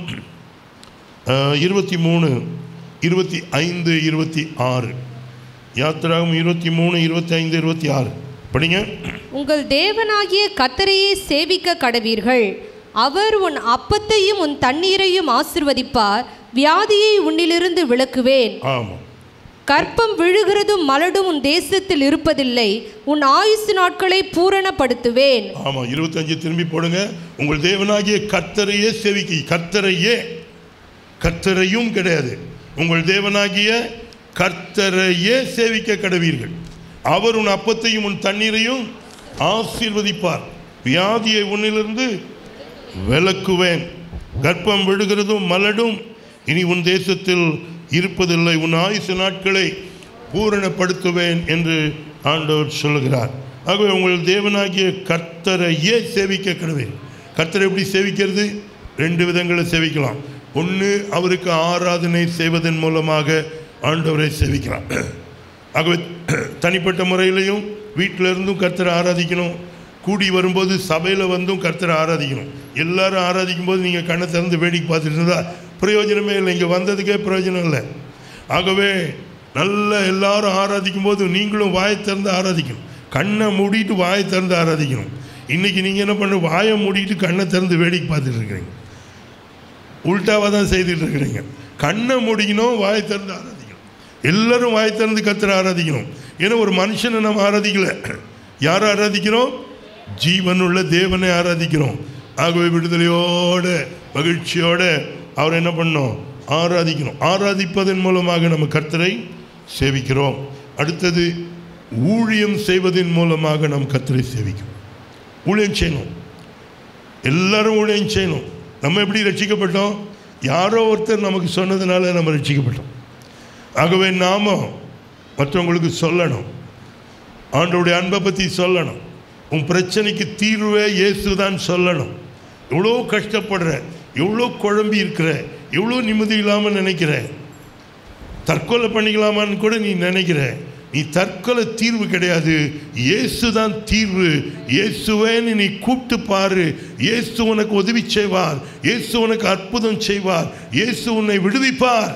அஹ், இருபத்தி மூணு இருபத்தி ஐந்து இருபத்தி ஆறு யாத்திராகம் இருபத்தி மூணு இருபத்தி ஐந்து இருபத்தி ஆறு படிங்க உங்கள் தேவனாகிய கத்தரையே சேவிக்க கடவீர்கள் அவர் உன் அப்பத்தையும் உன் தண்ணீரையும் ஆசிர்வதிப்பார் வியாதியை உன்னிலிருந்து விலக்குவேன் ஆமாம் கற்பம் விழுகிறதும் மலடும் உன் தேசத்தில் இருப்பதில்லை உன் ஆயுசு நாட்களை பூரணப்படுத்துவேன் ஆமாம் இருபத்தஞ்சு திரும்பி போடுங்க உங்கள் தேவனாகிய கர்த்தரையே செவிக்கி கர்த்தரையே கர்த்தரையும் கிடையாது உங்கள் தேவனாகிய கர்த்தரையே சேவிக்க கடவீர்கள் அவர் உன் அப்பத்தையும் உன் தண்ணீரையும் ஆசீர்வதிப்பார் வியாதியை உன்னிலிருந்து விலக்குவேன் கர்ப்பம் விழுகிறதும் மலடும் இனி உன் தேசத்தில் இருப்பதில்லை உன் ஆயுசு நாட்களை பூரணப்படுத்துவேன் என்று ஆண்டவர் சொல்லுகிறார் ஆகவே உங்கள் தேவனாகிய கர்த்தரையே சேவிக்க கடவேன் கர்த்தரை எப்படி சேவிக்கிறது ரெண்டு விதங்களை சேவிக்கலாம் ஒன்று அவருக்கு ஆராதனை செய்வதன் மூலமாக ஆண்டவரை சேவிக்கலாம் ஆகவே தனிப்பட்ட முறையிலையும் வீட்டில் இருந்தும் கர்த்தரை ஆராதிக்கணும் கூடி வரும்போது சபையில் வந்தும் கர்த்தரை ஆராதிக்கணும் எல்லாரும் ஆராதிக்கும் போது நீங்கள் கண்ணை திறந்து வேடிக்கை பார்த்துட்டு இருந்தால் பிரயோஜனமே இல்லை இங்கே வந்ததுக்கே பிரயோஜனம் இல்லை ஆகவே நல்ல எல்லாரும் ஆராதிக்கும் போது நீங்களும் வாயை திறந்து ஆராதிக்கணும் கண்ணை மூடிட்டு வாயை திறந்து ஆராதிக்கணும் இன்றைக்கி நீங்கள் என்ன பண்ண வாயை மூடிட்டு கண்ணை திறந்து வேடிக்கை பார்த்துட்டு இருக்கிறீங்க உல்டாவாக தான் செய்துட்டு இருக்கிறீங்க கண்ணை மூடிக்கணும் வாயை திறந்து ஆராதிக்கணும் எல்லாரும் வாயை திறந்து கத்திர ஆராதிக்கணும் ஏன்னா ஒரு மனுஷனை நம்ம ஆராதிக்கல யாரை ஆராதிக்கிறோம் ஜீவனுள்ள தேவனை ஆராதிக்கிறோம் ஆகவே விடுதலையோட மகிழ்ச்சியோட அவர் என்ன பண்ணோம் ஆராதிக்கணும் ஆராதிப்பதன் மூலமாக நம்ம கர்த்தரை சேவிக்கிறோம் அடுத்தது ஊழியம் செய்வதன் மூலமாக நாம் கர்த்தரை சேவிக்கிறோம் ஊழியம் செய்யணும் எல்லாரும் ஊழியம் செய்யணும் நம்ம எப்படி ரட்சிக்கப்பட்டோம் யாரோ ஒருத்தர் நமக்கு சொன்னதுனால நம்ம ரட்சிக்கப்பட்டோம் ஆகவே நாம மற்றவங்களுக்கு சொல்லணும் ஆண்டவருடைய அன்பை பற்றி சொல்லணும் உன் பிரச்சனைக்கு தீர்வே இயேசு தான் சொல்லணும் எவ்வளோ கஷ்டப்படுற எவ்வளோ குழம்பி இருக்கிற எவ்வளோ நிம்மதி இல்லாமல் நினைக்கிற தற்கொலை பண்ணிக்கலாமான்னு கூட நீ நினைக்கிற நீ தற்கொலை தீர்வு கிடையாது இயேசு தான் தீர்வு இயேசுவேன்னு நீ கூப்பிட்டு பாரு இயேசு உனக்கு உதவி செய்வார் இயேசு உனக்கு அற்புதம் செய்வார் இயேசு உன்னை விடுவிப்பார்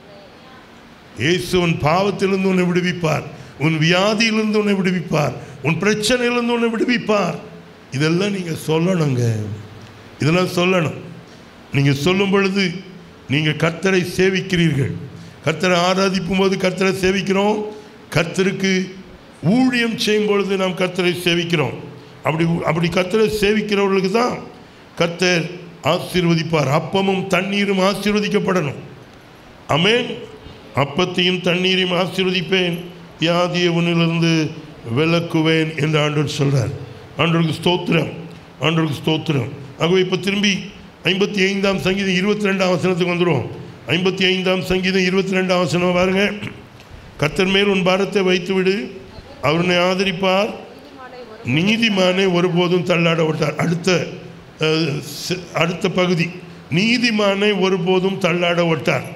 இயேசு உன் பாவத்திலிருந்து உன்னை விடுவிப்பார் உன் வியாதியிலிருந்து உன்னை விடுவிப்பார் உன் பிரச்சனையிலிருந்து உன்னை விடுவிப்பார் இதெல்லாம் நீங்கள் சொல்லணுங்க இதெல்லாம் சொல்லணும் நீங்கள் சொல்லும் பொழுது நீங்கள் கர்த்தரை சேவிக்கிறீர்கள் கர்த்தரை ஆராதிக்கும் போது கர்த்தரை சேவிக்கிறோம் கர்த்தருக்கு ஊழியம் செய்யும் பொழுது நாம் கர்த்தரை சேவிக்கிறோம் அப்படி அப்படி கர்த்தரை சேவிக்கிறவர்களுக்கு தான் கர்த்தர் ஆசீர்வதிப்பார் அப்பமும் தண்ணீரும் ஆசீர்வதிக்கப்படணும் அமேன் அப்பத்தையும் தண்ணீரையும் ஆசீர்வதிப்பேன் வியாதியை உன்னிலிருந்து விலக்குவேன் என்று ஆண்டவர் சொல்றார் ஆண்டவருக்கு ஸ்தோத்திரம் ஆண்டவருக்கு ஸ்தோத்திரம் ஆகவே இப்போ திரும்பி ஐம்பத்தி ஐந்தாம் சங்கீதம் இருபத்தி ரெண்டாம் வசனத்துக்கு வந்துடும் ஐம்பத்தி ஐந்தாம் சங்கீதம் இருபத்தி ரெண்டாம் வசனம் பாருங்க கர்த்தர் மேல் உன் பாரத்தை வைத்து விடு அவர் உன்னை ஆதரிப்பார் நீதிமானை ஒருபோதும் தள்ளாட விட்டார் அடுத்த அஹ், சி- அடுத்த பகுதி நீதிமானை ஒருபோதும் தள்ளாட விட்டார்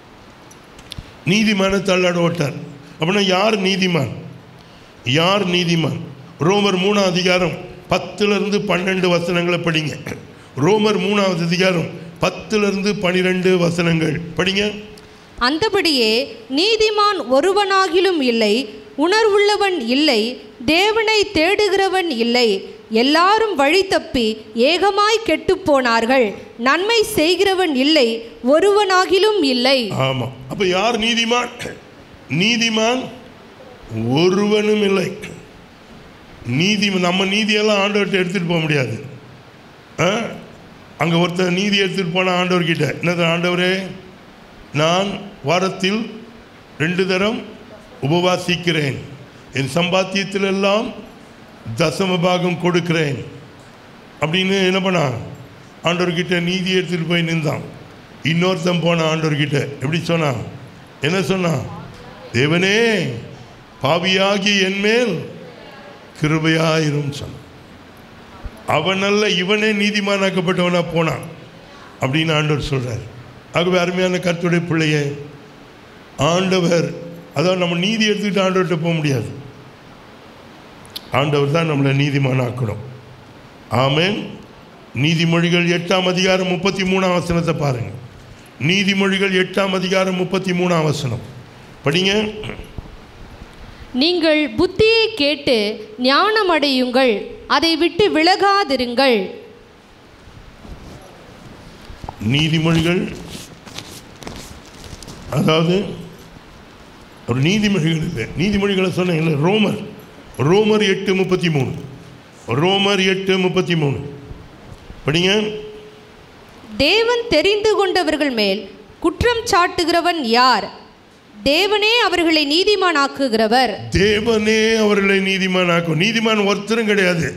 நீதிமானை தள்ளாட விட்டார் அப்படின்னா யார் நீதிமான் யார் நீதிமான் ரோமர் மூணாம் அதிகாரம் பத்துலேருந்து பன்னெண்டு வசனங்களை படிங்க ரோமர் மூணாவது அதிகாரம் பத்துலேருந்து பன்னிரெண்டு வசனங்கள் படிங்க அந்தபடியே நீதிமான் ஒருவனாகிலும் இல்லை உணர்வுள்ளவன் இல்லை தேவனை தேடுகிறவன் இல்லை எல்லாரும் வழி தப்பி ஏகமாய் கெட்டுப்போனார்கள் நன்மை செய்கிறவன் இல்லை ஒருவனாகிலும் இல்லை ஆமாம் அப்போ யார் நீதிமான் நீதிமான் ஒருவனும் இல்லை நீதி நம்ம நீதியெல்லாம் ஆண்டவர்கிட்ட எடுத்துகிட்டு போக முடியாது அங்கே ஒருத்தர் நீதி எடுத்துகிட்டு போன ஆண்டவர்கிட்ட என்னது ஆண்டவரே நான் வாரத்தில் ரெண்டு தரம் உபவாசிக்கிறேன் என் சம்பாத்தியத்திலெல்லாம் தசம பாகம் கொடுக்கிறேன் அப்படின்னு என்ன பண்ணான் ஆண்டவர்கிட்ட நீதி எடுத்துகிட்டு போய் நின்றான் இன்னொருத்தன் போன ஆண்டவர்கிட்ட எப்படி சொன்னான் என்ன சொன்னான் தேவனே பாவியாகி என் மேல் கிருபையாயிரும் சொன்னான் அவன் அல்ல இவனே நீதிமானாக்கப்பட்டவனா போனான் அப்படின்னு ஆண்டவர் சொல்றார் ஆகவே அருமையான கர்த்தருடைய பிள்ளையே ஆண்டவர் அதாவது நம்ம நீதி எடுத்துக்கிட்டு ஆண்டவர்கிட்ட போக முடியாது ஆண்டவர் தான் நம்மளை நீதிமானாக்கணும் ஆமென் நீதிமொழிகள் எட்டாம் அதிகாரம் முப்பத்தி மூணாம் வசனத்தை பாருங்க நீதிமொழிகள் எட்டாம் அதிகாரம் முப்பத்தி மூணாம் வசனம் படிங்க நீங்கள் புத்தியை கேட்டு ஞானமடையுங்கள் அதை விட்டு விலகாதிருங்கள் நீதிமொழிகள் அதாவது ஒரு நீதிமொழிகள் இல்லை நீதிமொழிகளை சொன்னேன் இல்லை ரோமர் ரோமர் எட்டு முப்பத்தி மூணு ரோமர் எட்டு முப்பத்தி மூணு படிங்க தேவன் தெரிந்து கொண்டவர்கள் மேல் குற்றம் சாட்டுகிறவன் யார் தேவனே அவர்களை நீதிமானாக்குகிறவர் தேவனே அவர்களை நீதிமானாக்கும் நீதிமான் ஒருத்தரும் கிடையாது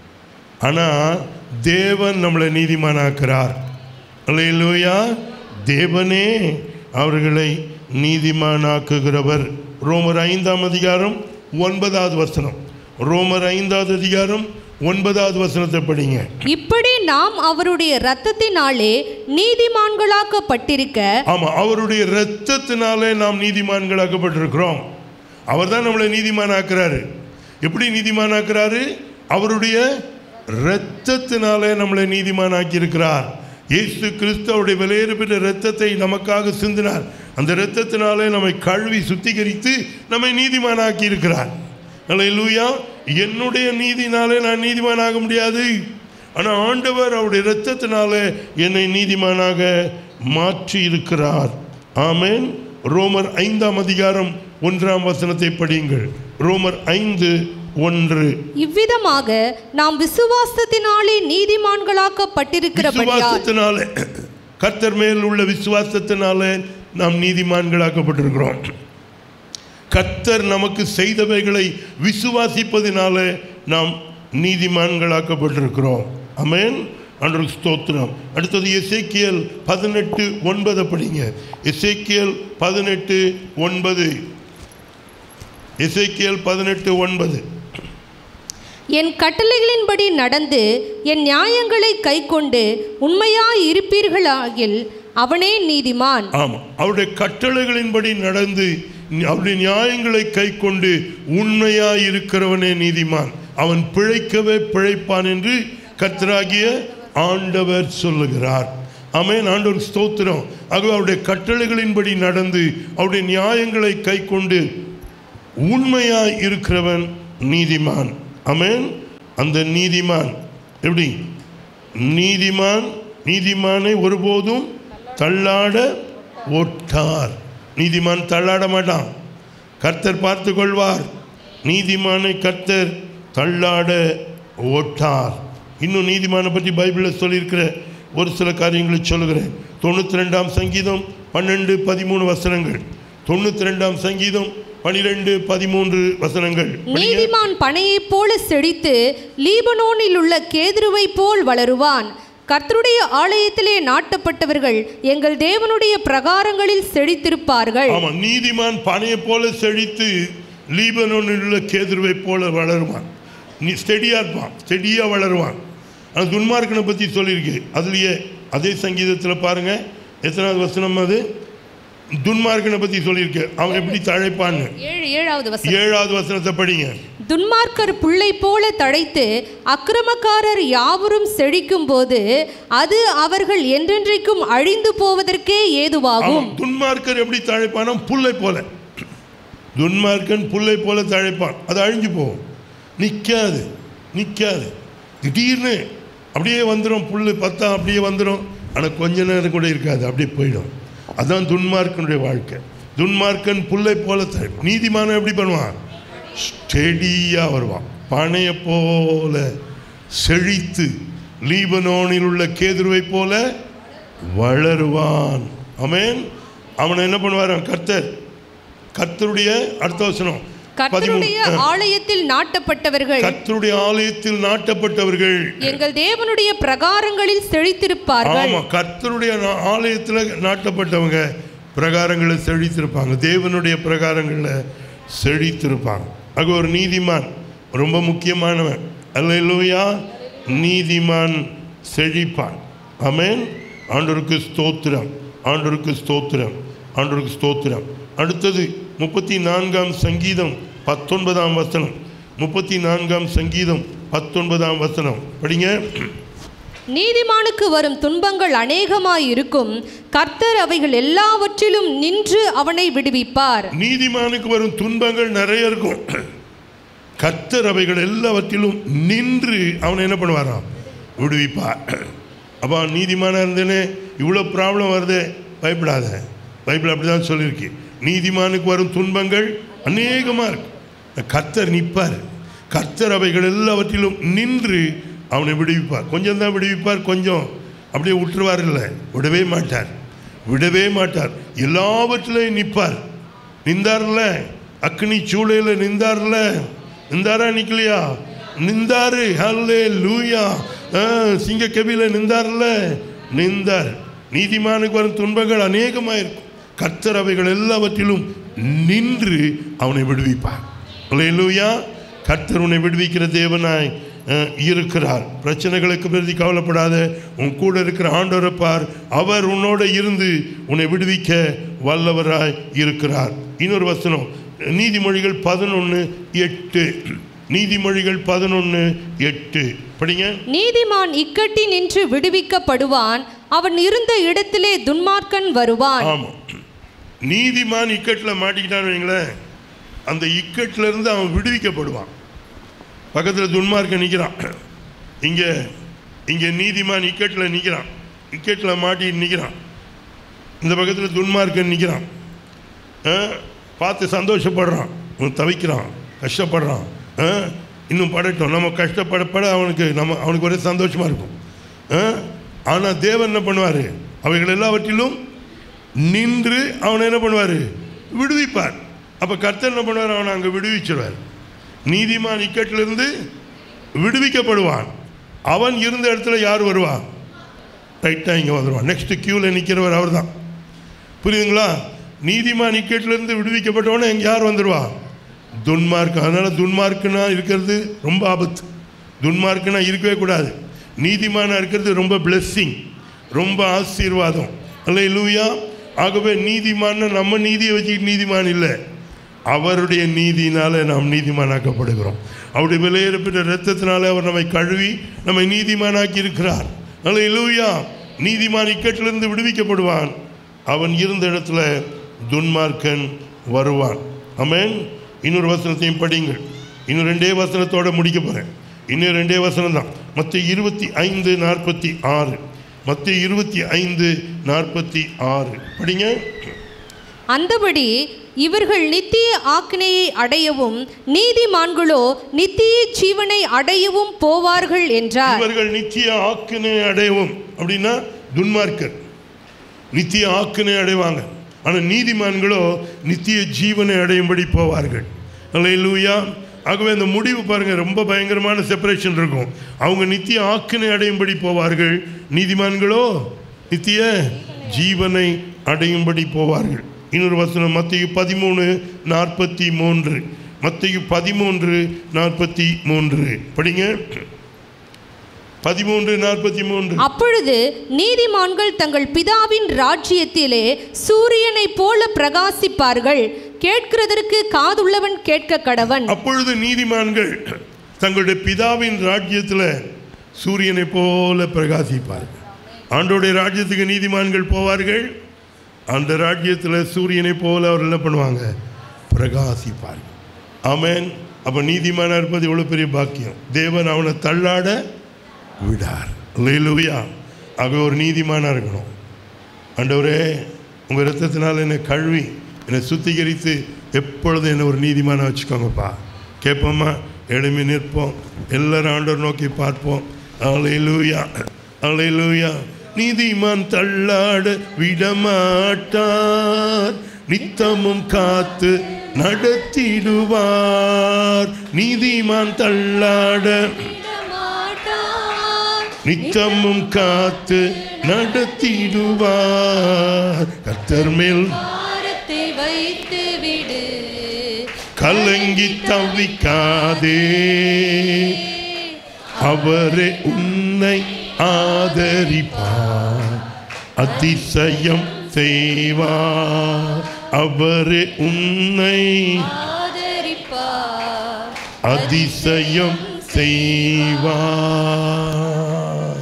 ஆனால் தேவன் நம்மளை நீதிமானாக்குறார் அல்லேலூயா தேவனே அவர்களை நீதிமானாக்குகிறவர் ரோமர் ஐந்தாம் அதிகாரம் ஒன்பதாவது வசனம் ரோமர் ஐந்தாவது அதிகாரம் ஒன்பதாவது வசனத்தை படிங்க இப்படி நாம் அவருடைய இரத்தத்தினாலே நீதிமான்களாக்கப்பட்டிருக்க ஆமா அவருடைய இரத்தத்தினாலே நாம் நீதிமான்களாக்கப்பட்டிருக்கிறோம் அவர் தான் நம்மளை நீதிமானாக்குறாரு எப்படி நீதிமானாக்குறாரு அவருடைய இரத்தத்தினாலே நம்மளை நீதிமானாக்கி இருக்கிறார் இயேசு கிறிஸ்து அவருடைய விலையேறப்பட்ட இரத்தத்தை நமக்காக சிந்தினார் அந்த இரத்தத்தினாலே நம்மை கழுவி சுத்திகரித்து நம்மை நீதிமானாக்கி இருக்கிறார் அல்லேலூயா என்னுடைய நீதினாலே நான் நீதிமானாக முடியாது ஆனால் ஆண்டவர் அவருடைய இரத்தத்தினாலே என்னை நீதிமானாக மாற்றி இருக்கிறார் ஆமென் ரோமர் ஐந்தாம் அதிகாரம் ஒன்றாம் வசனத்தை படியுங்கள் ரோமர் ஐந்து ஒன்று இவ்விதமாக நாம் விசுவாசத்தினாலே நீதிமான்களாக்கப்பட்டிருக்கிறபடியால் விசுவாசத்தினாலே கர்த்தர் மேல் உள்ள விசுவாசத்தினாலே நாம் நீதிமான்களாக்கப்பட்டிருக்கிறோம் கர்த்தர் நமக்கு செய்தவைகளை விசுவாசிப்பதினாலே நாம் நீதிமான்களாக்கப்பட்டிருக்கிறோம் அமேன் அன்று ஸ்தோத்திரம் அடுத்தது எசேக்கியல் பதினெட்டு ஒன்பதை படிங்க எசேக்கியல் பதினெட்டு ஒன்பது எசேக்கியல் பதினெட்டு ஒன்பது என் கட்டளைகளின்படி நடந்து என் நியாயங்களை கைக்கொண்டு உண்மையாய் இருப்பீர்களாகில் அவனே நீதிமான் ஆமாம் அவருடைய கட்டளைகளின்படி நடந்து அவருடைய நியாயங்களை கை கொண்டு உண்மையாய் இருக்கிறவனே நீதிமான் அவன் பிழைக்கவே பிழைப்பான் என்று கர்த்தராகிய ஆண்டவர் சொல்லுகிறார் ஆமென் ஆண்டவர் ஸ்தோத்திரம் ஆகவே அவருடைய கட்டளைகளின்படி நடந்து அவருடைய நியாயங்களை கை கொண்டு உண்மையாய் இருக்கிறவன் நீதிமான் ஆமென் அந்த நீதிமான் எப்படி நீதிமான் நீதிமானை ஒருபோதும் தள்ளாட ஒட்டார் நீதிமான் தள்ளாட மாட்டான் கர்த்தர் பார்த்து கொள்வார் நீதிமானை கர்த்தர் தள்ளாட ஒட்டார் இன்னும் நீதிமானை பற்றி பைபிளில் சொல்லியிருக்கிற ஒரு சில காரியங்களை சொல்லுகிறேன் தொண்ணூற்றி ரெண்டாம் சங்கீதம் பன்னெண்டு பதிமூணு வசனங்கள் தொண்ணூற்றி ரெண்டாம் சங்கீதம் பனிரெண்டு பதிமூன்று வசனங்கள் படிங்க. நீதிமான் பனையைப் போல செழித்து லீபனோனில் உள்ள கேதுருவைப் போல் வளருவான் கர்த்தருடைய ஆலயத்திலே நாட்டப்பட்டவர்கள் எங்கள் தேவனுடைய பிரகாரங்களில் செழித்திருப்பார்கள் ஆமா நீதிமான் பனையை போல செழித்து லீபனோனில் உள்ள கேதுருவை போல வளருவான் நீ ஸ்டெடியாக இருப்பான் ஸ்டெடியாக வளருவான் ஆனால் துன்மார்க்கனை பற்றி சொல்லியிருக்கு அதுலேயே அதே சங்கீதத்தில் பாருங்க எத்தனாவது வசனம் அது துன்மார்க்கனை பற்றி சொல்லியிருக்கு அவன் எப்படி தழைப்பான்னு ஏழு ஏழாவது வசனம் ஏழாவது வசனத்தை படிங்க துன்மார்க்கர் புல்லை போல தழைத்து அக்கிரமக்காரர் யாவரும் செழிக்கும் போது அது அவர்கள் என்றென்றைக்கும் அழிந்து போவதற்கே ஏதுவாகும் ஆமாம் துன்மார்க்கர் எப்படி தழைப்பானா புல்லை போல துன்மார்க்கன் புல்லை போல தழைப்பான் அது அழிஞ்சு போகும் நிற்காது நிற்காது திடீர்னு அப்படியே வந்துடும் புல் பத்தா அப்படியே வந்துடும் ஆனால் கொஞ்ச நேரம் கூட இருக்காது அப்படியே போயிடும் அதான் துன்மார்க்கனுடைய வாழ்க்கை துன்மார்க்கன் புல்லை போல த- நீதிமானம் எப்படி பண்ணுவான் ஸ்டெடியாக வருவான் பனையை போல செழித்து லீபனோனில் உள்ள கேதுருவை போல வளருவான் ஆமென் அவனை என்ன பண்ணுவாராம் கர்த்தர் கர்த்தருடைய அடுத்த வசனம் கர்த்தருடைய பதிமூணு. ஆலயத்தில் நாட்டப்பட்டவர்கள் கர்த்தருடைய ஆலயத்தில் நாட்டப்பட்டவர்கள் எங்கள் தேவனுடைய பிரகாரங்களில் செழித்திருப்பார்கள் ஆமா கர்த்தருடைய நா- ஆலயத்துல நாட்டப்பட்டவங்க பிரகாரங்களில் செழித்திருப்பாங்க தேவனுடைய பிரகாரங்களில் செழித்திருப்பாங்க ஆக ஒரு நீதிமான் ரொம்ப முக்கியமானவன் அல்லேலூயா நீதிமான் செழிப்பான் ஆமென் ஆண்டவருக்கு ஸ்தோத்திரம் ஆண்டவருக்கு ஸ்தோத்திரம் ஆண்டவருக்கு ஸ்தோத்திரம் அடுத்தது முப்பத்தி நான்காம் சங்கீதம் பத்தொன்பதாம் வசனம் முப்பத்தி நான்காம் சங்கீதம் பத்தொன்பதாம் வசனம் படிங்க நீதிமானுக்கு வரும் துன்பங்கள் அநேகமாய் இருக்கும் கர்த்தர் அவைகள் எல்லாவற்றிலும் நின்று அவனை விடுவிப்பார் நீதிமானுக்கு வரும் துன்பங்கள் நிறைய இருக்கும் கர்த்தர் அவைகள் எல்லாவற்றிலும் நின்று அவனை என்ன பண்ணுவாராம் விடுவிப்பார் அப்போ நீதிமானா இருந்தேனே இவ்வளோ ப்ராப்ளம் வருதே பயப்படாத பைபிள் அப்படி தான் சொல்லியிருக்கு நீதிமானுக்கு வரும் துன்பங்கள் அநேகமாக இருக்கு கர்த்தர் நிற்பார் கர்த்தர் அவைகள் எல்லாவற்றிலும் நின்று அவனை விடுவிப்பார் கொஞ்சம் தான் விடுவிப்பார் கொஞ்சம் அப்படியே விட்டுருவார் இல்லை விடவே மாட்டார் விடவே மாட்டார் எல்லாவற்றிலையும் நிற்பார் நின்றார்ல அக்னி சூளையில் நின்றார்ல நின்றாரா நிக்கலையா நின்றாரு ஹல்லே லூயா சிங்க கபில நின்றார்ல நின்றார் நீதிமானுக்கு வரும் துன்பங்கள் அநேகமாக இருக்கும் கர்த்தர் அவைகள் எல்லாவற்றிலும் நின்று அவனை விடுவிப்பார் லூயா கர்த்தர் உன்னை விடுவிக்கிற தேவனாய் அஹ், இருக்கிறார் பிரச்சனைகளுக்கு பிரதி கவலைப்படாத உன் கூட இருக்கிற ஆண்டவரை பார் அவர் உன்னோட இருந்து உன்னை விடுவிக்க வல்லவராய் இருக்கிறார் இன்னொரு வசனம் நீதிமொழிகள் பதினொன்று எட்டு நீதிமொழிகள் பதினொன்று எட்டு படிங்க நீதிமான் இக்கட்டி நின்று விடுவிக்கப்படுவான் அவன் இருந்த இடத்திலே துன்மார்க்கன் வருவான் ஆமாம் நீதிமான் இக்கட்டில் மாட்டிக்கிட்டான்னு வைங்களேன் அந்த இக்கட்டில் இருந்து அவன் விடுவிக்கப்படுவான் பக்கத்தில் துன்மார்க்க நிற்கிறான் இங்கே இங்கே நீதிமான் இக்கட்டில் நிற்கிறான் இக்கட்டில் மாட்டிட்டு நிற்கிறான் இந்த பக்கத்தில் துன்மார்க்கன் நிற்கிறான் ஆ, பார்த்து சந்தோஷப்படுறான் அவன் தவிக்கிறான் கஷ்டப்படுறான் ஆ, இன்னும் படட்டும் நம்ம கஷ்டப்படப்பட அவனுக்கு நம்ம அவனுக்கு ஒரே சந்தோஷமாக இருக்கும் ஆனால் தேவன் என்ன பண்ணுவார் அவைகள் எல்லாவற்றிலும் நின்று அவனை என்ன பண்ணுவார் விடுவிப்பார் அப்போ கர்த்தர் என்ன பண்ணுவார் அவனை அங்கே விடுவிச்சிருவார் நீதிமான் இக்கட்டிலிருந்து விடுவிக்கப்படுவான் அவன் இருந்த இடத்துல யார் வருவா ரைட்டாக இங்கே வந்துடுவான் நெக்ஸ்ட் க்யூவில் நிற்கிறவர் அவர் தான் புரியுதுங்களா நீதிமான் இக்கட்டிலிருந்து விடுவிக்கப்பட்டவொடனே எங்க யார் வந்துடுவா துன்மார்க்கம் அதனால் துன்மார்க்குனா இருக்கிறது ரொம்ப ஆபத்து துன்மார்க்குனா இருக்கவே கூடாது நீதிமானா இருக்கிறது ரொம்ப blessing ரொம்ப ஆசீர்வாதம் அல்ல லூயா ஆகவே நீதிமான்னா நம்ம நீதியை வச்சுக்கிட்டு நீதிமான் இல்லை அவருடைய நீதியினால நாம் நீதிமானாக்கப்படுகிறோம் அவருடைய விலையேறப்பட்ட இரத்தத்தினால அவர் நம்மை கழுவி நம்மை நீதிமானாக்கி இருக்கிறார் அல்ல லூயா நீதிமான் இக்கட்டிலிருந்து விடுவிக்கப்படுவான் அவன் இருந்த இடத்துல துன்மார்க்கன் வருவான் ஆமென் இன்னொரு வசனத்தையும் படிங்கள் இன்னும் ரெண்டே வசனத்தோட முடிக்க போகிறேன் இன்னும் ரெண்டே வசனம் தான் மற்ற இருபத்தி ஐந்து நாற்பத்தி ஆறு மற்ற இருபத்தி ஐந்து நாற்பத்தி ஆறு படிங்க அந்தபடி இவர்கள் நித்திய ஆக்கினையை அடையவும் நீதிமான்களோ நித்திய ஜீவனை அடையவும் போவார்கள் என்றார் இவர்கள் நித்திய ஆக்கினை அடையவும் அப்படின்னா துன்மார்க்கர் நித்திய ஆக்கினை அடைவாங்க ஆனால் நீதிமான்களோ நித்திய ஜீவனை அடையும்படி போவார்கள் அல்லேலூயா ஆகவே அந்த முடிவு பாருங்க ரொம்ப பயங்கரமான செப்பரேஷன் இருக்கும் அவங்க நித்திய ஆக்கினை அடையும்படி போவார்கள் நீதிமான்களோ நித்திய ஜீவனை அடையும்படி போவார்கள் இன்னொரு வசனம் மத்திய பதிமூணு நாற்பத்தி மூன்று மத்திய பதிமூன்று நாற்பத்தி மூன்று படிங்க பதிமூன்று நாற்பத்தி மூன்று அப்பொழுது நீதிமான்கள் தங்கள் பிதாவின் ராஜ்யத்திலே சூரியனைப் போல பிரகாசிப்பார்கள் கேட்கிறதற்கு காதுள்ளவன் கேட்க கடவன் அப்பொழுது நீதிமான்கள் தங்களுடைய பிதாவின் ராஜ்யத்தில் சூரியனை போல பிரகாசிப்பார்கள் ஆண்டோடைய ராஜ்யத்துக்கு நீதிமான்கள் போவார்கள் அந்த ராஜ்யத்தில் சூரியனை போல அவர் என்ன பண்ணுவாங்க பிரகாசிப்பார்கள் ஆமென் அப்போ நீதிமானா இருப்பது எவ்வளோ பெரிய பாக்கியம் தேவன் அவனை தள்ளாட விடார் அல்லேலூயா ஆக ஒரு நீதிமானா இருக்கணும் ஆண்டவரே உங்கள் இரத்தத்தினால் என்னை கழுவி என்னை சுத்திகரித்து எப்பொழுதும் என்னை ஒரு நீதிமானா வச்சுக்கோங்கப்பா கேட்போமா எழுமி நிற்போம் எல்லாரும் ஆண்டவர் நோக்கி பார்ப்போம் அலையிலூயா அலையிலூயா நீதிமான் தள்ளாட விடமாட்டார் நித்தமும் காத்து நடத்திடுவார் நீதிமான் தள்ளாட நித்தமும் காத்து நடத்திடுவார் கத்தர் மேல் பாரத்தை வைத்து விடு கலங்கி தவிக்காதே அவரே உன்னை ஆதரிப்பார் அதிசயம் செய்வார் அவரே உன்னை ஆதரிப்பார் அதிசயம் செய்வார்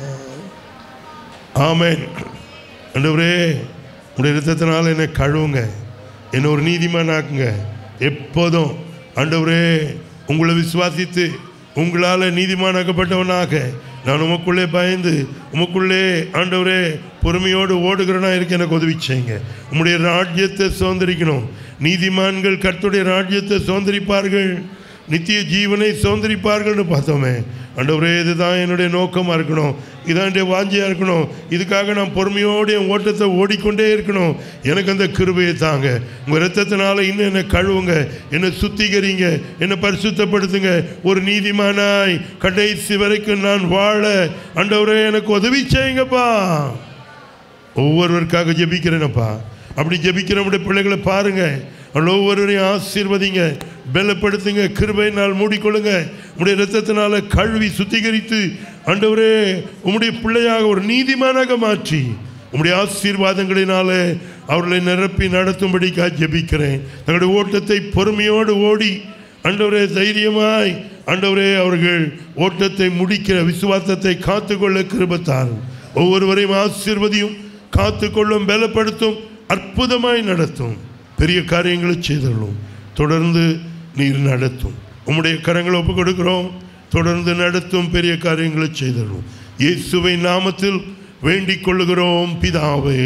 ஆமென் ஆண்டவரே உடைய இரத்தத்தினால என்னை கழுவுங்க என்னை ஒரு நீதிமானாக்குங்க எப்போதும் ஆண்டவரே உங்களை விசுவாசித்து உங்களால் நீதிமானாக்கப்பட்டவனாக நான் உமக்குள்ளே பயந்து உமக்குள்ளே ஆண்டவரே பொறுமையோடு ஓடுகிறனா இருக்க எனக்கு உதவி செய்யுங்க உம்முடைய ராஜ்யத்தை சுதந்திரிக்கணும் நீதிமான்கள் கர்த்தருடைய ராஜ்யத்தை சுதந்திரிப்பார்கள் நித்திய ஜீவனை சுதந்திரிப்பார்கள்னு பார்த்தோமே ஆண்டவரே இதுதான் என்னுடைய நோக்கமாக இருக்கணும் இதான் என்னுடைய வாஞ்சியாக இருக்கணும் இதுக்காக நான் பொறுமையோடு என் ஓட்டத்தை ஓடிக்கொண்டே இருக்கணும் எனக்கு அந்த கிருபையை தாங்க உங்கள் ரத்தத்தினால இன்னும் என்னை கழுவுங்க என்னை சுத்திகரிங்க என்னை பரிசுத்தப்படுத்துங்க ஒரு நீதிமானாய் கடைசி வரைக்கும் நான் வாழ ஆண்டவரே எனக்கு உதவி செய்யுங்கப்பா ஒவ்வொருவருக்காக ஜெபிக்கிறேனப்பா அப்படி ஜெபிக்கிற நம்முடைய பிள்ளைகளை பாருங்க அவள் ஒவ்வொருவரையும் ஆசீர்வதிங்க பலப்படுத்துங்க கிருபையினால் மூடிக்கொள்ளுங்க உம்முடைய இரத்தத்தினால கழுவி சுத்திகரித்து ஆண்டவரே உம்முடைய பிள்ளையாக ஒரு நீதிமானாக மாற்றி உம்முடைய ஆசீர்வாதங்களினாலே அவர்களை நிரப்பி நடத்தும்படிக்காக ஜெபிக்கிறேன் தங்களுடைய ஓட்டத்தை பொறுமையோடு ஓடி ஆண்டவரே தைரியமாய் ஆண்டவரே அவர்கள் ஓட்டத்தை முடிக்கிற விசுவாசத்தை காத்துக்கொள்ள கிருபத்தார் ஒவ்வொருவரையும் ஆசீர்வதியும் காத்துக்கொள்ளும் பலப்படுத்தும் அற்புதமாய் நடத்தும் பெரிய காரியங்களை செய்தருளும் தொடர்ந்து நீர் நடத்தும் உம்முடைய கரங்களை ஒப்புக் கொடுக்கிறோம் தொடர்ந்து நடத்தும் பெரிய காரியங்களை செய்தருளும் இயேசுவை நாமத்தில் வேண்டிக் கொள்ளுகிறோம் பிதாவே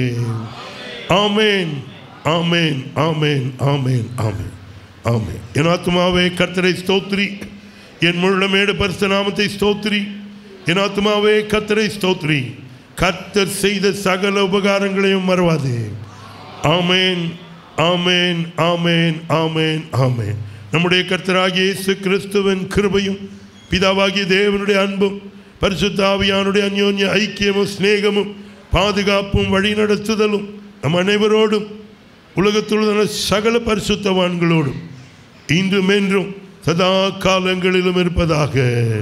ஆமேன் ஆமேன் ஆமேன் ஆமேன் ஆமேன் ஆமேன் என் ஆத்மாவே கர்த்தரை ஸ்தோத்ரி என் முழுமேடு பரிசு நாமத்தை ஸ்தோத்ரி என் ஆத்மாவே கர்த்தரை ஸ்தோத்ரி கர்த்தர் செய்த சகல உபகாரங்களையும் மறவாதே ஆமேன் ஆமேன் ஆமேன் ஆமேன் ஆமேன் நம்முடைய கர்த்தராகிய இயேசு கிறிஸ்துவின் கிருபையும் பிதாவாகிய தேவனுடைய அன்பும் பரிசுத்த ஆவியானுடைய அந்யோன்ய ஐக்கியமும் சிநேகமும் பாதுகாப்பும் வழிநடத்துதலும் நம் அனைவரோடும் உலகத்தில் உள்ள சகல பரிசுத்தவான்களோடும் இன்றும் என்றும் சதா காலங்களிலும் இருப்பதாக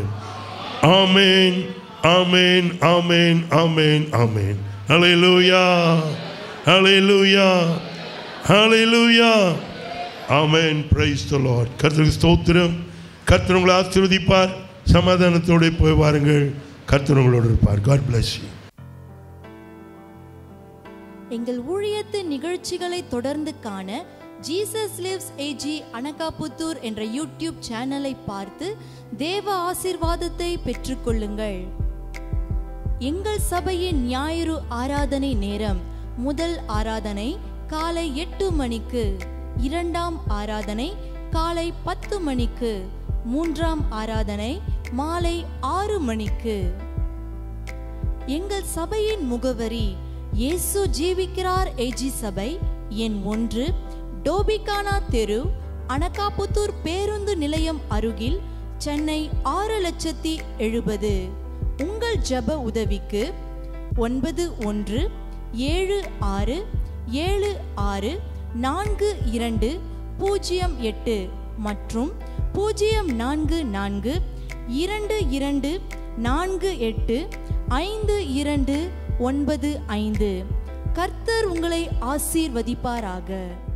ஆமேன் ஆமேன் ஆமேன் ஆமேன் ஆமேன் ஹalleluya ஹalleluya ஹalleluya ஆமென் praise the lord கர்த்தருக்கு ஸ்தோத்திரம் கர்த்தர் உங்களை ஆசீர்வதிப்பார் சமாதானத்தோடு போய் வாருங்கள் கர்த்தர் உங்களோடு இருப்பார் God bless you எங்கள் ஊழியத்தின் நிகழ்ச்சிகளை தொடர்ந்து காண ஜீசஸ் லிவ்ஸ் ஏஜி அனகாபுத்தூர் என்ற யூடியூப் சேனலை பார்த்து தேவ ஆசீர்வாதத்தை பெற்றுக்கொள்ளுங்கள் எங்கள் சபையின் ஞாயிறு ஆராதனை நேரம் முதல் ஆராதனை காலை எட்டு மணிக்கு இரண்டாம் ஆராதனை காலை பத்து மணிக்கு மூன்றாம் ஆராதனை மாலை ஆறு மணிக்கு எங்கள் சபையின் முகவரி இயேசு ஜீவிக்கிறார் ஏஜி சபை எண் ஒன்று டோபிகானா தெரு அனகாபுத்தூர் பேருந்து நிலையம் அருகில் சென்னை ஆறு லட்சத்தி எழுபது உங்கள் ஜெப உதவிக்கு ஒன்பது ஒன்று ஏழு ஆறு ஏழு ஆறு நான்கு இரண்டு பூஜ்ஜியம் எட்டு மற்றும் பூஜ்ஜியம் நான்கு நான்கு இரண்டு இரண்டு நான்கு எட்டு ஐந்து இரண்டு ஒன்பது ஐந்து கர்த்தர் உங்களை ஆசீர்வதிப்பாராக